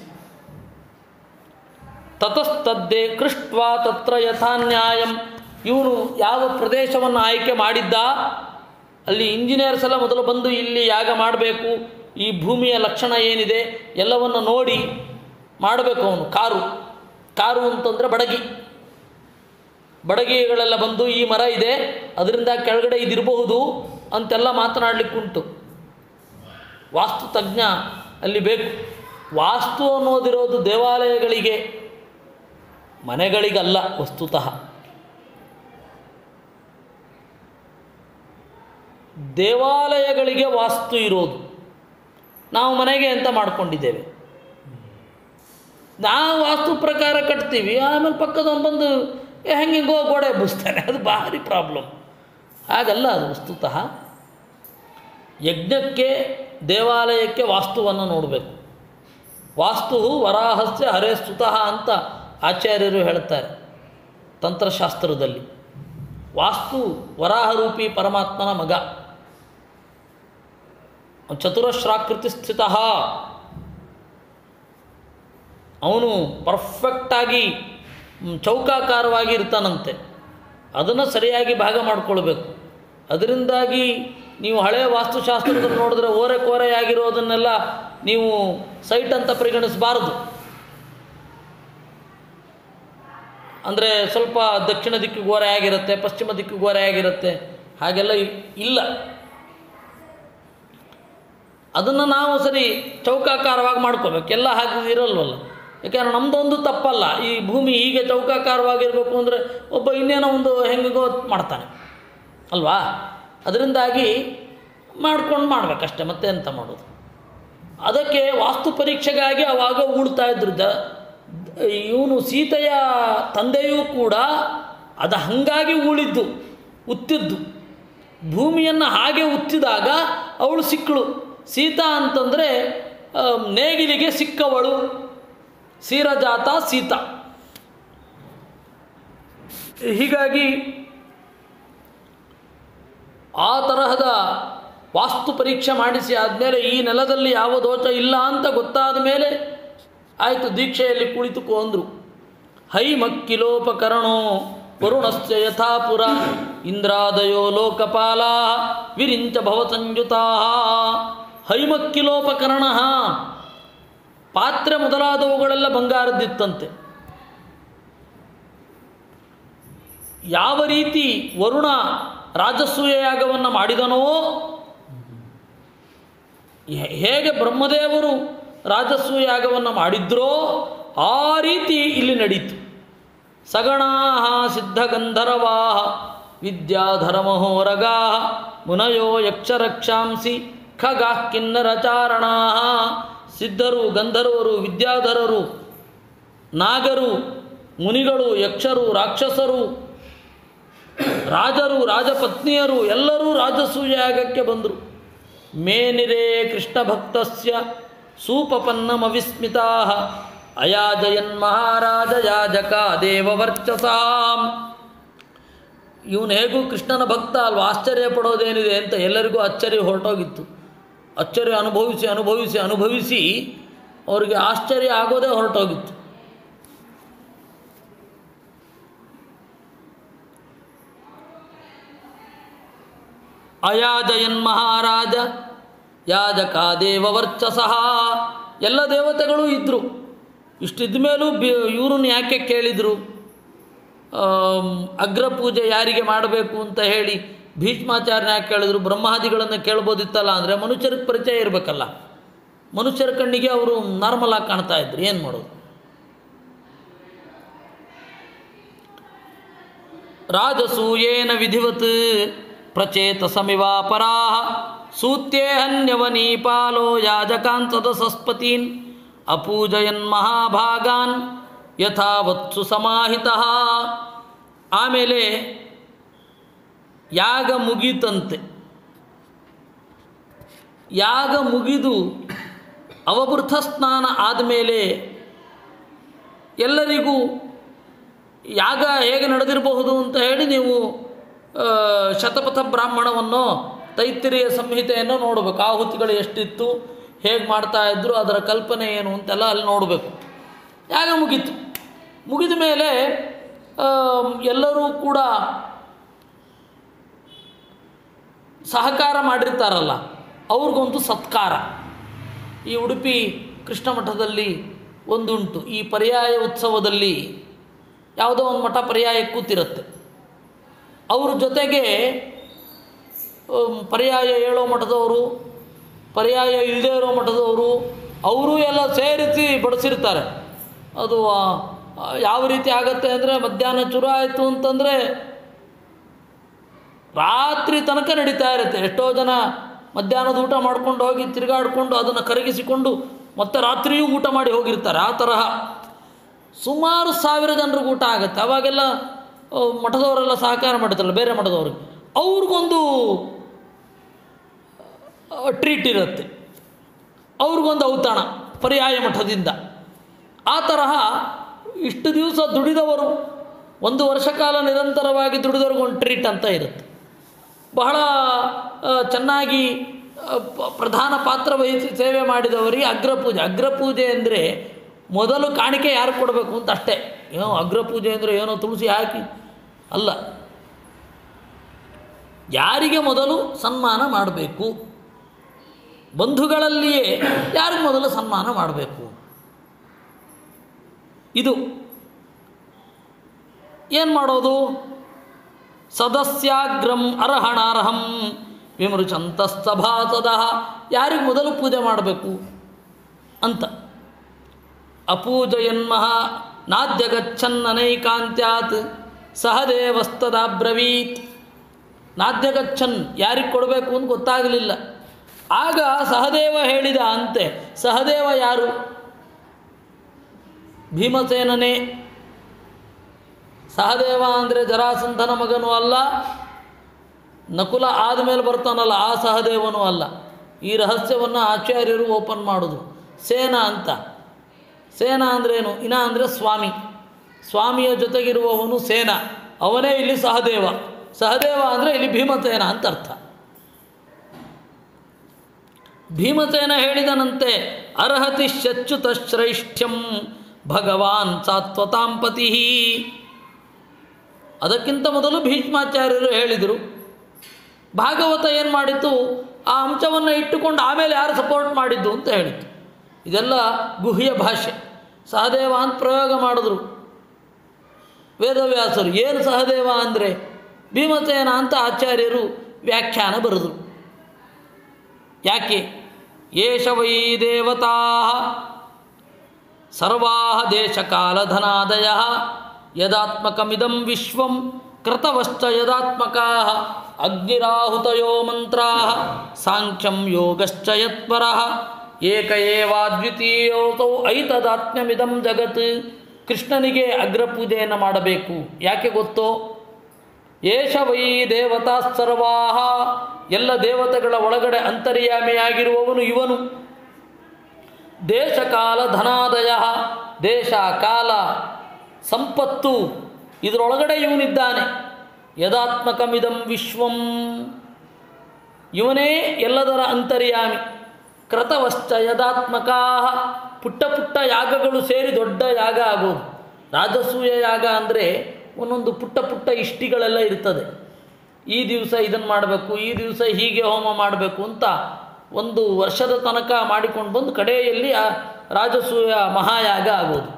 Speaker 1: ತತಸ್ತದ್ದೇ ಕೃಷ್ಟ್ವಾ ತತ್ರ ಯಥಾ ನ್ಯಾಯಂ ಇವನು ಯಾವ ಪ್ರದೇಶವನ್ನು ಆಯ್ಕೆ ಮಾಡಿದ್ದ ಅಲ್ಲಿ ಇಂಜಿನಿಯರ್ಸ್ ಎಲ್ಲ ಮೊದಲು ಬಂದು ಇಲ್ಲಿ ಯಾಗ ಮಾಡಬೇಕು ಈ ಭೂಮಿಯ ಲಕ್ಷಣ ಏನಿದೆ ಎಲ್ಲವನ್ನು ನೋಡಿ ಮಾಡಬೇಕು ಅವನು ಕಾರು ಕಾರು ಅಂತಂದರೆ ಬಡಗಿ ಬಡಗಿಗಳೆಲ್ಲ ಬಂದು ಈ ಮರ ಇದೆ ಅದರಿಂದ ಕೆಳಗಡೆ ಇದಿರಬಹುದು ಅಂತೆಲ್ಲ ಮಾತನಾಡಲಿಕ್ಕುಂಟು ವಾಸ್ತು ತಜ್ಞ ಅಲ್ಲಿ ಬೇಕು ವಾಸ್ತು ಅನ್ನೋದಿರೋದು ದೇವಾಲಯಗಳಿಗೆ ಮನೆಗಳಿಗಲ್ಲ ವಸ್ತುತಃ ದೇವಾಲಯಗಳಿಗೆ ವಾಸ್ತು ಇರೋದು ನಾವು ಮನೆಗೆ ಅಂತ ಮಾಡ್ಕೊಂಡಿದ್ದೇವೆ ನಾವು ವಾಸ್ತು ಪ್ರಕಾರ ಕಟ್ತೀವಿ ಆಮೇಲೆ ಪಕ್ಕದವನು ಬಂದು "ಏ, ಹೆಂಗೆಂಗೋ ಗೋಡೆ ಎಬ್ಬಿಸ್ತಾನೆ ಅದು ಭಾರಿ ಪ್ರಾಬ್ಲಮ್ ಹಾಗಲ್ಲ ಅದು ವಸ್ತುತಃ ಯಜ್ಞಕ್ಕೆ ದೇವಾಲಯಕ್ಕೆ ವಾಸ್ತುವನ್ನು ನೋಡಬೇಕು ವಾಸ್ತು ವರಾಹಸ್ಯ ಹರೇ ಸ್ತುತಃ ಅಂತ ಆಚಾರ್ಯರು ಹೇಳ್ತಾರೆ ತಂತ್ರಶಾಸ್ತ್ರದಲ್ಲಿ ವಾಸ್ತು ವರಾಹರೂಪಿ ಪರಮಾತ್ಮನ ಮಗ ಚತುರಶ್ರಾಕೃತಿ ಸ್ಥಿತ ಅವನು ಪರ್ಫೆಕ್ಟಾಗಿ ಮ್, ಚೌಕಾಕಾರವಾಗಿ ಇರ್ತಾನಂತೆ ಅದನ್ನು ಸರಿಯಾಗಿ ಭಾಗ ಮಾಡಿಕೊಳ್ಬೇಕು ಅದರಿಂದಾಗಿ ನೀವು ಹಳೆಯ ವಾಸ್ತುಶಾಸ್ತ್ರದಲ್ಲಿ ನೋಡಿದ್ರೆ ಓರೆ ಕೋರೆಯಾಗಿರೋದನ್ನೆಲ್ಲ ನೀವು ಸೈಟ್ ಅಂತ ಪರಿಗಣಿಸಬಾರದು ಅಂದರೆ ಸ್ವಲ್ಪ ದಕ್ಷಿಣ ದಿಕ್ಕಿಗೆ ಓರೆ ಆಗಿರುತ್ತೆ ಪಶ್ಚಿಮ ದಿಕ್ಕಿಗೆ ಓರೆ ಆಗಿರುತ್ತೆ ಹಾಗೆಲ್ಲ ಇ- ಇಲ್ಲ ಅದನ್ನು ನಾವು ಸರಿ ಚೌಕಾಕಾರವಾಗಿ ಮಾಡ್ಕೋಬೇಕು ಎಲ್ಲ ಹಾಗೆ ಇರಲ್ವಲ್ಲ ಯಾಕೆಂದ್ರೆ ನಮ್ಮದೊಂದು ತಪ್ಪಲ್ಲ ಈ ಭೂಮಿ ಹೀಗೆ ಚೌಕಾಕಾರವಾಗಿರಬೇಕು ಅಂದರೆ ಒಬ್ಬ ಇನ್ನೇನೋ ಒಂದು ಹೆಂಗೋ ಮಾಡ್ತಾನೆ ಅಲ್ವಾ ಅದರಿಂದಾಗಿ ಮಾಡ್ಕೊಂಡು ಮಾಡ್ಬೇಕಷ್ಟೆ ಮತ್ತೆ ಎಂತ ಮಾಡೋದು ಅದಕ್ಕೆ ವಾಸ್ತು ಪರೀಕ್ಷೆಗಾಗಿ ಅವಾಗ ಉಳ್ತಾ ಇದ್ರು ದ ಇವನು ಸೀತೆಯ ತಂದೆಯೂ ಕೂಡ ಅದು ಹಾಗಾಗಿ ಉಳಿದ್ದು ಉತ್ತಿದ್ದು ಭೂಮಿಯನ್ನು ಹಾಗೆ ಉತ್ತಿದಾಗ ಅವಳು ಸಿಕ್ಕಳು ಸೀತಾ ಅಂತಂದರೆ ಆ, ನೇಗಿಲಿಗೆ ಸಿಕ್ಕವಳು ಸೀರಜಾತ ಸೀತಾ ಹೀಗಾಗಿ ಆ ತರಹದ ವಾಸ್ತು ಪರೀಕ್ಷೆ ಮಾಡಿಸಿ ಆದಮೇಲೆ ಈ ನೆಲದಲ್ಲಿ ಯಾವ ದೋಷ ಇಲ್ಲ ಅಂತ ಗೊತ್ತಾದ ಮೇಲೆ ಆಯಿತು ದೀಕ್ಷೆಯಲ್ಲಿ ಕುಳಿತುಕೋ ಅಂದರು ಹೈಮಕ್ಕಿಲೋಪಕರಣೋ ವರುಣಶ್ಚ ಯಥಾಪುರ ಇಂದ್ರಾದಯೋ ಲೋಕಪಾಲಾ ವಿರಿಂಚ ಭವಸಂಯುತಾ ಹೈಮಕ್ಕಿಲೋಪಕರಣ ಪಾತ್ರೆ ಮೊದಲಾದವುಗಳೆಲ್ಲ ಬಂಗಾರದ್ದಿತ್ತಂತೆ ಯಾವ ರೀತಿ ವರುಣ ರಾಜಸೂಯ ಯಾಗವನ್ನು ಮಾಡಿದನೋ ಹೇ- ಹೇಗೆ ಬ್ರಹ್ಮದೇವರು ರಾಜಸೂಯ ಯಾಗವನ್ನು ಮಾಡಿದ್ರೋ ಆ ರೀತಿ ಇಲ್ಲಿ ನಡೀತು ಸಗಣಾ ಸಿದ್ಧಗಂಧರ್ವಾ ವಿದ್ಯಾಧರಮಹೋರಗಾ ಮುನಯೋ ಯಕ್ಷರಕ್ಷಾಂಸಿ ಖಗಾ ಕಿನ್ನರಚಾರಣಾ ಸಿದ್ಧರು ಗಂಧರ್ವರು ವಿದ್ಯಾಧರರು ನಾಗರು ಮುನಿಗಳು ಯಕ್ಷರು ರಾಕ್ಷಸರು ರಾಜರು ರಾಜಪತ್ನಿಯರು ಎಲ್ಲರೂ ರಾಜಸೂಯ ಯಾಗಕ್ಕೆ ಬಂದರು ಮೇನಿರೇ ಕೃಷ್ಣ ಭಕ್ತಸ್ಯ ಸೂಪಪನ್ನಮವಿಸ್ಮಿತಾ ಅಯಾಜಯನ್ ಮಹಾರಾಜ ಯಾಜಕ ದೇವವರ್ಚಸಾಂ ಇವನು ಹೇಗೂ ಕೃಷ್ಣನ ಭಕ್ತ ಅಲ್ವಾ ಆಶ್ಚರ್ಯ ಪಡೋದೇನಿದೆ ಅಂತ ಎಲ್ಲರಿಗೂ ಅಚ್ಚರಿ ಹೊರಟೋಗಿತ್ತು ಅಚ್ಚರಿ ಅನುಭವಿಸಿ ಅನುಭವಿಸಿ ಅನುಭವಿಸಿ ಅವರಿಗೆ ಆಶ್ಚರ್ಯ ಆಗೋದೇ ಹೊರಟೋಗಿತ್ತು ಅಯಾಜಯನ್ ಮಹಾರಾಜ ಯಾಜಕ ದೇವವರ್ಚಸಃ ಎಲ್ಲ ದೇವತೆಗಳು ಇದ್ದರು ಇಷ್ಟಿದ್ದ ಮೇಲೂ ಬಿ ಇವ್ರನ್ನ ಯಾಕೆ ಕೇಳಿದರು ಅಗ್ರಪೂಜೆ ಯಾರಿಗೆ ಮಾಡಬೇಕು ಅಂತ ಹೇಳಿ ಭೀಷ್ಮಾಚಾರ್ಯನ ಯಾಕೆ ಕೇಳಿದ್ರು ಬ್ರಹ್ಮಾದಿಗಳನ್ನು ಕೇಳ್ಬೋದಿತ್ತಲ್ಲ ಅಂದರೆ ಮನುಷ್ಯರಿಗೆ ಪರಿಚಯ ಇರಬೇಕಲ್ಲ ಮನುಷ್ಯರ ಕಣ್ಣಿಗೆ ಅವರು ನಾರ್ಮಲ್ ಆಗಿ ಕಾಣ್ತಾ ಇದ್ರು ಏನು ಮಾಡೋದು ರಾಜಸೂಯೇನ ವಿಧಿವತ್ ಪ್ರಚೇತ ಸಮಿವಾಪರಾ ಸೂತ್ಯೇಹನ್ಯವನೀಪಾಲೋ ಯಾಜಕಾನ್ ಸದಸಸ್ಪತೀನ್ ಅಪೂಜಯನ್ ಮಹಾಭಾಗಾನ್ ಯಥಾವತ್ಸು ಸಮಾಹಿತ ಆಮೇಲೆ ಯಾಗ ಮುಗೀತಂತೆ ಯಾಗ ಮುಗಿದು ಅವಭೃತ ಸ್ನಾನ ಆದಮೇಲೆ ಎಲ್ಲರಿಗೂ ಯಾಗ ಹೇಗೆ ನಡೆದಿರಬಹುದು ಅಂತ ಹೇಳಿ ನೀವು ಆ, ಶತಪಥ ಬ್ರಾಹ್ಮಣವನ್ನು ತೈತ್ತಿರಿಯ ಸಂಹಿತೆಯನ್ನು ನೋಡಬೇಕು ಆಹುತಿಗಳು ಎಷ್ಟಿತ್ತು ಹೇಗೆ ಮಾಡ್ತಾ ಇದ್ರು ಅದರ ಕಲ್ಪನೆ ಏನು ಅಂತೆಲ್ಲ ಅಲ್ಲಿ ನೋಡಬೇಕು ಯಾಗ ಮುಗೀತು ಮುಗಿದ ಮೇಲೆ ಆ, ಎಲ್ಲರೂ ಕೂಡ ಸಹಕಾರ ಮಾಡಿರ್ತಾರಲ್ಲ ಅವ್ರಿಗೊಂದು ಸತ್ಕಾರ ಈ ಉಡುಪಿ ಕೃಷ್ಣ ಮಠದಲ್ಲಿ ಒಂದುಂಟು ಈ ಪರ್ಯಾಯ ಉತ್ಸವದಲ್ಲಿ ಯಾವುದೋ ಒಂದು ಮಠ ಪರ್ಯಾಯ ಕೂತಿರುತ್ತೆ ಅವ್ರ ಜೊತೆಗೆ ಅಮ್, ಪರ್ಯಾಯ ಹೇಳೋ ಮಠದವರು ಪರ್ಯಾಯ ಇಲ್ಲದೇ ಇರೋ ಮಠದವರು ಅವರು ಎಲ್ಲ ಸೇರಿಸಿ ಬಡಿಸಿರ್ತಾರೆ ಅದು ಆ, ಆ, ಯಾವ ರೀತಿ ಆಗತ್ತೆ ಅಂದರೆ ಮಧ್ಯಾಹ್ನ ಚುರು ಆಯಿತು ಅಂತಂದರೆ ರಾತ್ರಿ ತನಕ ನಡೀತಾ ಇರುತ್ತೆ ಎಷ್ಟೋ ಜನ ಮಧ್ಯಾಹ್ನದ ಊಟ ಮಾಡ್ಕೊಂಡು ಹೋಗಿ ತಿರುಗಾಡಿಕೊಂಡು ಅದನ್ನು ಕರಗಿಸಿಕೊಂಡು ಮತ್ತೆ ರಾತ್ರಿಯೂ ಊಟ ಮಾಡಿ ಹೋಗಿರ್ತಾರೆ ಆ ತರಹ ಸುಮಾರು ಸಾವಿರ ಜನರಿಗೆ ಊಟ ಆಗುತ್ತೆ ಅವಾಗೆಲ್ಲ ಆ, ಮಠದವರೆಲ್ಲ ಸಹಕಾರ ಮಾಡ್ತಾರಲ್ಲ ಬೇರೆ ಮಠದವ್ರಿಗೆ ಅವ್ರಿಗೊಂದು ಟ್ರೀಟ್ ಇರುತ್ತೆ ಅವ್ರಿಗೊಂದು ಔತಣ ಪರ್ಯಾಯ ಮಠದಿಂದ ಆ ತರಹ ಇಷ್ಟು ದಿವಸ ದುಡಿದವರು ಒಂದು ವರ್ಷ ಕಾಲ ನಿರಂತರವಾಗಿ ದುಡಿದವ್ರಿಗೊಂದು ಟ್ರೀಟ್ ಅಂತ ಇರುತ್ತೆ ಬಹಳ ಆ, ಚೆನ್ನಾಗಿ ಆ, ಪ- ಪ್ರಧಾನ ಪಾತ್ರ ವಹಿಸಿ ಸೇವೆ ಮಾಡಿದವರಿಗೆ ಅಗ್ರಪೂಜೆ ಅಗ್ರಪೂಜೆ ಅಂದರೆ ಮೊದಲು ಕಾಣಿಕೆ ಯಾರು ಕೊಡಬೇಕು ಅಂತ ಅಷ್ಟೇ ಏನೋ ಅಗ್ರಪೂಜೆ ಅಂದರೆ ಏನೋ ತುಳಸಿ ಹಾಕಿ ಅಲ್ಲ ಯಾರಿಗೆ ಮೊದಲು ಸನ್ಮಾನ ಮಾಡಬೇಕು ಬಂಧುಗಳಲ್ಲಿಯೇ ಯಾರಿಗೆ ಮೊದಲು ಸನ್ಮಾನ ಮಾಡಬೇಕು ಇದು ಏನು ಮಾಡೋದು ಸದಸ್ಯಾಗ್ರಂ ಅರ್ಹಣಾರ್ಹಂ ವಿಮೃಚಂತಸ್ತಭಾಸದ ಯಾರಿಗೆ ಮೊದಲು ಪೂಜೆ ಮಾಡಬೇಕು ಅಂತ ಅಪೂಜಯನ್ಮಹ ನಾದ್ಯಗಚ್ಚನ್ನನೈಕಾಂತ್ಯಾತ್ ಸಹದೇವಸ್ತದಾಬ್ರವೀತ್ ನಾದ್ಯಗಚ್ಚನ್ ಯಾರಿಗೆ ಕೊಡಬೇಕು ಅಂತ ಗೊತ್ತಾಗಲಿಲ್ಲ ಆಗ ಸಹದೇವ ಹೇಳಿದ ಅಂತೆ ಸಹದೇವ ಯಾರು ಭೀಮಸೇನನೇ ಸಹದೇವ ಅಂದರೆ ಜರಾಸಂಧನ ಮಗನೂ ಅಲ್ಲ ನಕುಲ ಆದಮೇಲೆ ಬರ್ತಾನಲ್ಲ ಆ ಸಹದೇವನೂ ಅಲ್ಲ ಈ ರಹಸ್ಯವನ್ನು ಆಚಾರ್ಯರು ಓಪನ್ ಮಾಡೋದು ಸೇನ ಅಂತ ಸೇನ ಅಂದ್ರೇನು ಇನ ಅಂದರೆ ಸ್ವಾಮಿ ಸ್ವಾಮಿಯ ಜೊತೆಗಿರುವವನು ಸೇನ ಅವನೇ ಇಲ್ಲಿ ಸಹದೇವ ಸಹದೇವ ಅಂದರೆ ಇಲ್ಲಿ ಭೀಮಸೇನ ಅಂತ ಅರ್ಥ ಭೀಮಸೇನ ಹೇಳಿದನಂತೆ ಅರ್ಹತಿ ಶಚ್ಯುತ ಶ್ರೈಷ್ಠ್ಯಂ ಭಗವಾನ್ ಸಾತ್ವತಾಂಪತಿ ಅದಕ್ಕಿಂತ ಮೊದಲು ಭೀಷ್ಮಾಚಾರ್ಯರು ಹೇಳಿದರು ಭಾಗವತ ಏನು ಮಾಡಿತು ಆ ಅಂಶವನ್ನು ಇಟ್ಟುಕೊಂಡು ಆಮೇಲೆ ಯಾರು ಸಪೋರ್ಟ್ ಮಾಡಿದ್ದು ಅಂತ ಹೇಳಿತು ಇದೆಲ್ಲ ಗುಹ್ಯ ಭಾಷೆ ಸಹದೇವ ಅಂತ ಪ್ರಯೋಗ ಮಾಡಿದ್ರು ವೇದವ್ಯಾಸರು ಏನು ಸಹದೇವ ಅಂದರೆ ಭೀಮಸೇನ ಅಂತ ಆಚಾರ್ಯರು ವ್ಯಾಖ್ಯಾನ ಬರೆದರು ಯಾಕೆ ಏಷ ವೈ ದೇವತಾ ಸರ್ವಾ ದೇಶಕಾಲಧನಾದಯ ಯದಾತ್ಮಕಮಿದಂ ವಿಶ್ವಂ ಕೃತವಶ್ಚ ಯದಾತ್ಮಕಾ ಅಗ್ನಿರಾಹುತಯೋ ಮಂತ್ರಾ ಸಾಂಖ್ಯಂ ಯೋಗಶ್ಚ ಯತ್ಪರಃ ಏಕ ಏವಾದ್ವಿತೀಯೋತೌ ಐತದಾತ್ಮ್ಯಮಿದಂ ಜಗತ್ ಕೃಷ್ಣನಿಗೆ ಅಗ್ರಪೂಜೆಯನ್ನು ಮಾಡಬೇಕು ಯಾಕೆ ಗೊತ್ತೋ ಏಷ ವೈ ದೇವತಾ ಸರ್ವಾಹ ಎಲ್ಲ ದೇವತೆಗಳ ಒಳಗಡೆ ಅಂತರ್ಯಾಮಿಯಾಗಿರುವವನು ಇವನು ದೇಶಕಾಲ ಧನಾದಯ ದೇಶ ಕಾಲ ಸಂಪತ್ತು ಇದರೊಳಗಡೆ ಇವನಿದ್ದಾನೆ ಯದಾತ್ಮಕಮಿದಂ ವಿಶ್ವಂ ಇವನೇ ಎಲ್ಲದರ ಅಂತರ್ಯಾಮಿ ಕ್ರತವಶ್ಚ ಯದಾತ್ಮಕಾ ಪುಟ್ಟ ಪುಟ್ಟ ಯಾಗಗಳು ಸೇರಿ ದೊಡ್ಡ ಯಾಗ ಆಗೋದು ರಾಜಸೂಯ ಯಾಗ ಅಂದರೆ ಒಂದೊಂದು ಪುಟ್ಟ ಪುಟ್ಟ ಇಷ್ಟಿಗಳೆಲ್ಲ ಇರ್ತದೆ ಈ ದಿವಸ ಇದನ್ನು ಮಾಡಬೇಕು ಈ ದಿವಸ ಹೀಗೆ ಹೋಮ ಮಾಡಬೇಕು ಅಂತ ಒಂದು ವರ್ಷದ ತನಕ ಮಾಡಿಕೊಂಡು ಬಂದು ಕಡೆಯಲ್ಲಿ ಆ ರಾಜಸೂಯ ಮಹಾಯಾಗ ಆಗೋದು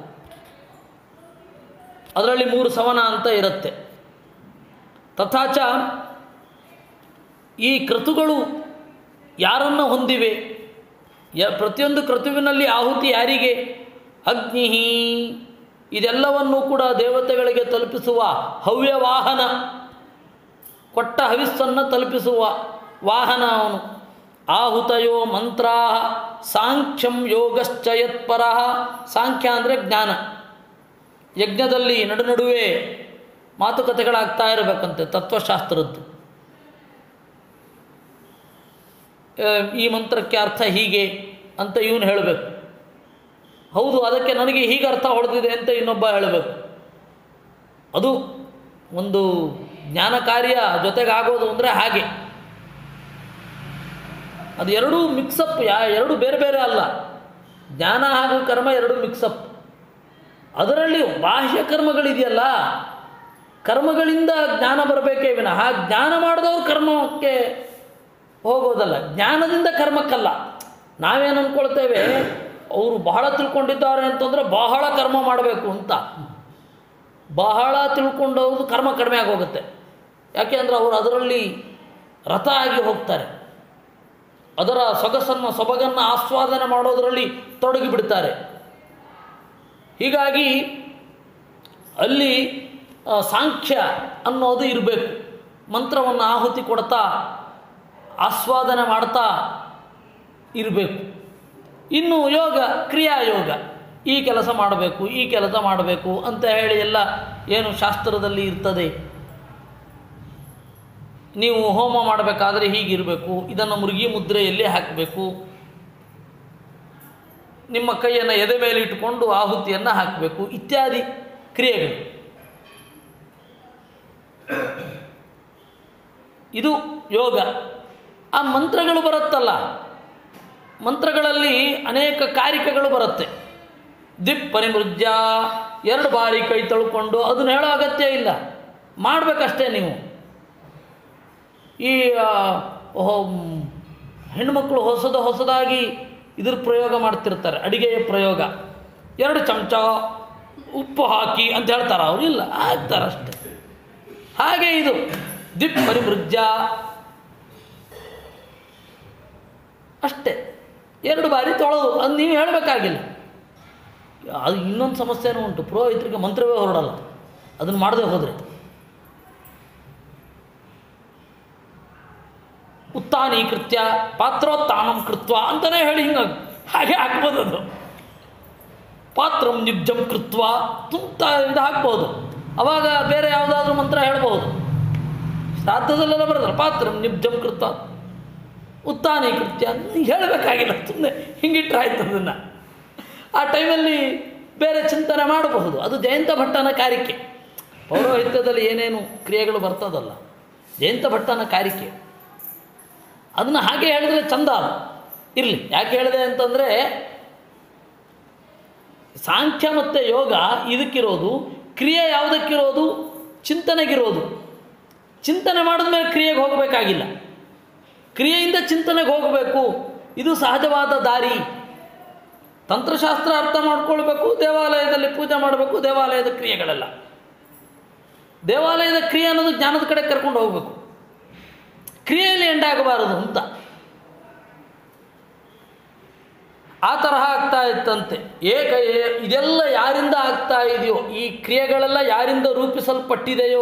Speaker 1: ಅದರಲ್ಲಿ ಮೂರು ಸವನ ಅಂತ ಇರುತ್ತೆ ತಥಾಚ ಈ ಕ್ರತುಗಳು ಯಾರನ್ನು ಹೊಂದಿವೆ ಯ ಪ್ರತಿಯೊಂದು ಕ್ರತುವಿನಲ್ಲಿ ಆಹುತಿ ಯಾರಿಗೆ ಅಗ್ನಿ ಇದೆಲ್ಲವನ್ನೂ ಕೂಡ ದೇವತೆಗಳಿಗೆ ತಲುಪಿಸುವ ಹವ್ಯ ವಾಹನ ಕೊಟ್ಟ ಹವಿಸ್ಸನ್ನು ತಲುಪಿಸುವ ವಾಹನ ಅವನು ಆಹುತಯೋ ಮಂತ್ರಾ ಸಾಂಖ್ಯಂ ಯೋಗಶ್ಚಯತ್ಪರ ಸಾಂಖ್ಯ ಅಂದರೆ ಜ್ಞಾನ ಯಜ್ಞದಲ್ಲಿ ನಡು ನಡುವೆ ಮಾತುಕತೆಗಳಾಗ್ತಾ ಇರಬೇಕಂತೆ ತತ್ವಶಾಸ್ತ್ರದ್ದು ಆ, ಈ ಮಂತ್ರಕ್ಕೆ ಅರ್ಥ ಹೀಗೆ ಅಂತ ಇವನು ಹೇಳಬೇಕು ಹೌದು ಅದಕ್ಕೆ ನನಗೆ ಹೀಗೆ ಅರ್ಥ ಹೊಡೆದಿದೆ ಅಂತ ಇನ್ನೊಬ್ಬ ಹೇಳಬೇಕು ಅದು ಒಂದು ಜ್ಞಾನ ಕಾರ್ಯ ಜೊತೆಗಾಗೋದು ಅಂದರೆ ಹಾಗೆ ಅದು ಎರಡೂ ಮಿಕ್ಸಪ್ ಯಾ ಎರಡು ಬೇರೆ ಬೇರೆ ಅಲ್ಲ ಜ್ಞಾನ ಹಾಗೂ ಕರ್ಮ ಎರಡು ಮಿಕ್ಸಪ್ ಅದರಲ್ಲಿ ಬಾಹ್ಯ ಕರ್ಮಗಳಿದೆಯಲ್ಲ ಕರ್ಮಗಳಿಂದ ಜ್ಞಾನ ಬರಬೇಕೇ ವಿನಃ ಜ್ಞಾನ ಮಾಡಿದವರು ಕರ್ಮಕ್ಕೆ ಹೋಗೋದಲ್ಲ ಜ್ಞಾನದಿಂದ ಕರ್ಮಕ್ಕಲ್ಲ ನಾವೇನು ಅಂದ್ಕೊಳ್ತೇವೆ ಅವರು ಬಹಳ ತಿಳ್ಕೊಂಡಿದ್ದಾರೆ ಅಂತಂದರೆ ಬಹಳ ಕರ್ಮ ಮಾಡಬೇಕು ಅಂತ ಬಹಳ ತಿಳ್ಕೊಂಡವ್ರದ್ದು ಕರ್ಮ ಕಡಿಮೆ ಆಗೋಗುತ್ತೆ ಯಾಕೆ ಅಂದರೆ ಅವರು ಅದರಲ್ಲಿ ರಥ ಆಗಿ ಹೋಗ್ತಾರೆ ಅದರ ಸೊಗಸನ್ನು ಸೊಬಗನ್ನು ಆಸ್ವಾದನೆ ಮಾಡೋದರಲ್ಲಿ ತೊಡಗಿ ಬಿಡ್ತಾರೆ ಹೀಗಾಗಿ ಅಲ್ಲಿ ಆ, ಸಾಂಖ್ಯ ಅನ್ನೋದು ಇರಬೇಕು ಮಂತ್ರವನ್ನು ಆಹುತಿ ಕೊಡ್ತಾ ಆಸ್ವಾದನೆ ಮಾಡ್ತಾ ಇರಬೇಕು ಇನ್ನು ಯೋಗ ಕ್ರಿಯಾಯೋಗ ಈ ಕೆಲಸ ಮಾಡಬೇಕು ಈ ಕೆಲಸ ಮಾಡಬೇಕು ಅಂತ ಹೇಳಿ ಎಲ್ಲ ಏನು ಶಾಸ್ತ್ರದಲ್ಲಿ ಇರ್ತದೆ ನೀವು ಹೋಮ ಮಾಡಬೇಕಾದ್ರೆ ಹೀಗಿರಬೇಕು ಇದನ್ನು ಮುರುಗಿ ಮುದ್ರೆಯಲ್ಲಿ ಹಾಕಬೇಕು ನಿಮ್ಮ ಕೈಯನ್ನು ಎದೆ ಮೇಲೆ ಇಟ್ಟುಕೊಂಡು ಆಹುತಿಯನ್ನು ಹಾಕಬೇಕು ಇತ್ಯಾದಿ ಕ್ರಿಯೆಗಳು ಇದು ಯೋಗ ಆ ಮಂತ್ರಗಳು ಬರುತ್ತಲ್ಲ ಮಂತ್ರಗಳಲ್ಲಿ ಅನೇಕ ಕಾರಿಕೆಗಳು ಬರುತ್ತೆ ದಿಪ್ ಪರಿಮೃಜ್ಯ ಎರಡು ಬಾರಿ ಕೈ ತೊಳ್ಕೊಂಡು ಅದನ್ನ ಹೇಳೋ ಅಗತ್ಯ ಇಲ್ಲ ಮಾಡಬೇಕಷ್ಟೇ ನೀವು ಈ ಆ, ಹೊ- ಮ್, ಹೆಣ್ಮಕ್ಳು ಹೊಸದ ಹೊಸದಾಗಿ ಇದ್ರ ಪ್ರಯೋಗ ಮಾಡ್ತಿರ್ತಾರೆ ಅಡಿಗೆಯ ಪ್ರಯೋಗ ಎರಡು ಚಮಚ ಉಪ್ಪು ಹಾಕಿ ಅಂತ ಹೇಳ್ತಾರೆ ಅವರು ಇಲ್ಲ ಹಾಕ್ತಾರೆ ಅಷ್ಟೆ ಹಾಗೆ ಇದು ದಿಪ್ ಪರಿಮೃಜ್ಯ ಅಷ್ಟೇ ಎರಡು ಬಾರಿ ತೊಳೆದು ಅದು ನೀವು ಹೇಳಬೇಕಾಗಿಲ್ಲ ಅದು ಇನ್ನೊಂದು ಸಮಸ್ಯೆನೂ ಉಂಟು ಪುರೋಹಿತರಿಗೆ ಮಂತ್ರವೇ ಹೊರಡಲ್ಲ ಅದನ್ನು ಮಾಡದೆ ಹೋದರೆ ಉತ್ತಾನೀಕೃತ್ಯ ಪಾತ್ರೋತ್ತಾನಂ ಕೃತ್ವ ಅಂತಲೇ ಹೇಳಿ ಹಿಂಗೆ ಹಾಗೆ ಹಾಕ್ಬೋದು ಅದು ಪಾತ್ರಂ ನಿಬ್ಜಂ ಕೃತ್ವ ತುಂತ ಇದು ಹಾಕ್ಬೋದು ಅವಾಗ ಬೇರೆ ಯಾವುದಾದ್ರೂ ಮಂತ್ರ ಹೇಳ್ಬೋದು ಶ್ರಾದ್ದದಲ್ಲೆಲ್ಲ ಬರೋದ್ರ ಪಾತ್ರಂ ನಿಬ್ಜಂ ಕೃತ್ವ ಉತ್ತಾನೀಕೃತ್ಯ ಹೇಳಬೇಕಾಗಿಲ್ಲ ಸುಮ್ಮನೆ ಹಿಂಗಿಟ್ರೆ ಆಯ್ತು ಅದನ್ನು ಆ ಟೈಮಲ್ಲಿ ಬೇರೆ ಚಿಂತನೆ ಮಾಡಬಹುದು ಅದು ಜಯಂತ ಭಟ್ಟನ ಕಾರಿಕೆ ಪೌರೋಹಿತ್ಯದಲ್ಲಿ ಏನೇನು ಕ್ರಿಯೆಗಳು ಬರ್ತದಲ್ಲ ಜಯಂತ ಭಟ್ಟನ ಕಾರಿಕೆ ಅದನ್ನು ಹಾಗೆ ಹೇಳಿದ್ರೆ ಚಂದ ಅದು ಇರಲಿ ಯಾಕೆ ಹೇಳಿದೆ ಅಂತಂದರೆ ಸಾಂಖ್ಯ ಮತ್ತು ಯೋಗ ಇದಕ್ಕಿರೋದು ಕ್ರಿಯೆ ಯಾವುದಕ್ಕಿರೋದು ಚಿಂತನೆಗಿರೋದು ಚಿಂತನೆ ಮಾಡಿದ್ಮೇಲೆ ಕ್ರಿಯೆಗೆ ಹೋಗಬೇಕಾಗಿಲ್ಲ ಕ್ರಿಯೆಯಿಂದ ಚಿಂತನೆಗೆ ಹೋಗಬೇಕು ಇದು ಸಹಜವಾದ ದಾರಿ ತಂತ್ರಶಾಸ್ತ್ರ ಅರ್ಥ ಮಾಡ್ಕೊಳ್ಬೇಕು ದೇವಾಲಯದಲ್ಲಿ ಪೂಜೆ ಮಾಡಬೇಕು ದೇವಾಲಯದ ಕ್ರಿಯೆಗಳೆಲ್ಲ ದೇವಾಲಯದ ಕ್ರಿಯೆ ಅನ್ನೋದು ಜ್ಞಾನದ ಕಡೆ ಕರ್ಕೊಂಡು ಹೋಗಬೇಕು ಕ್ರಿಯೆಯಲ್ಲಿ ಎಂಡಾಗಬಾರದು ಅಂತ ಆ ತರಹ ಆಗ್ತಾ ಇತ್ತಂತೆ ಏಕ ಏ- ಇದೆಲ್ಲ ಯಾರಿಂದ ಆಗ್ತಾ ಇದೆಯೋ ಈ ಕ್ರಿಯೆಗಳೆಲ್ಲ ಯಾರಿಂದ ರೂಪಿಸಲ್ಪಟ್ಟಿದೆಯೋ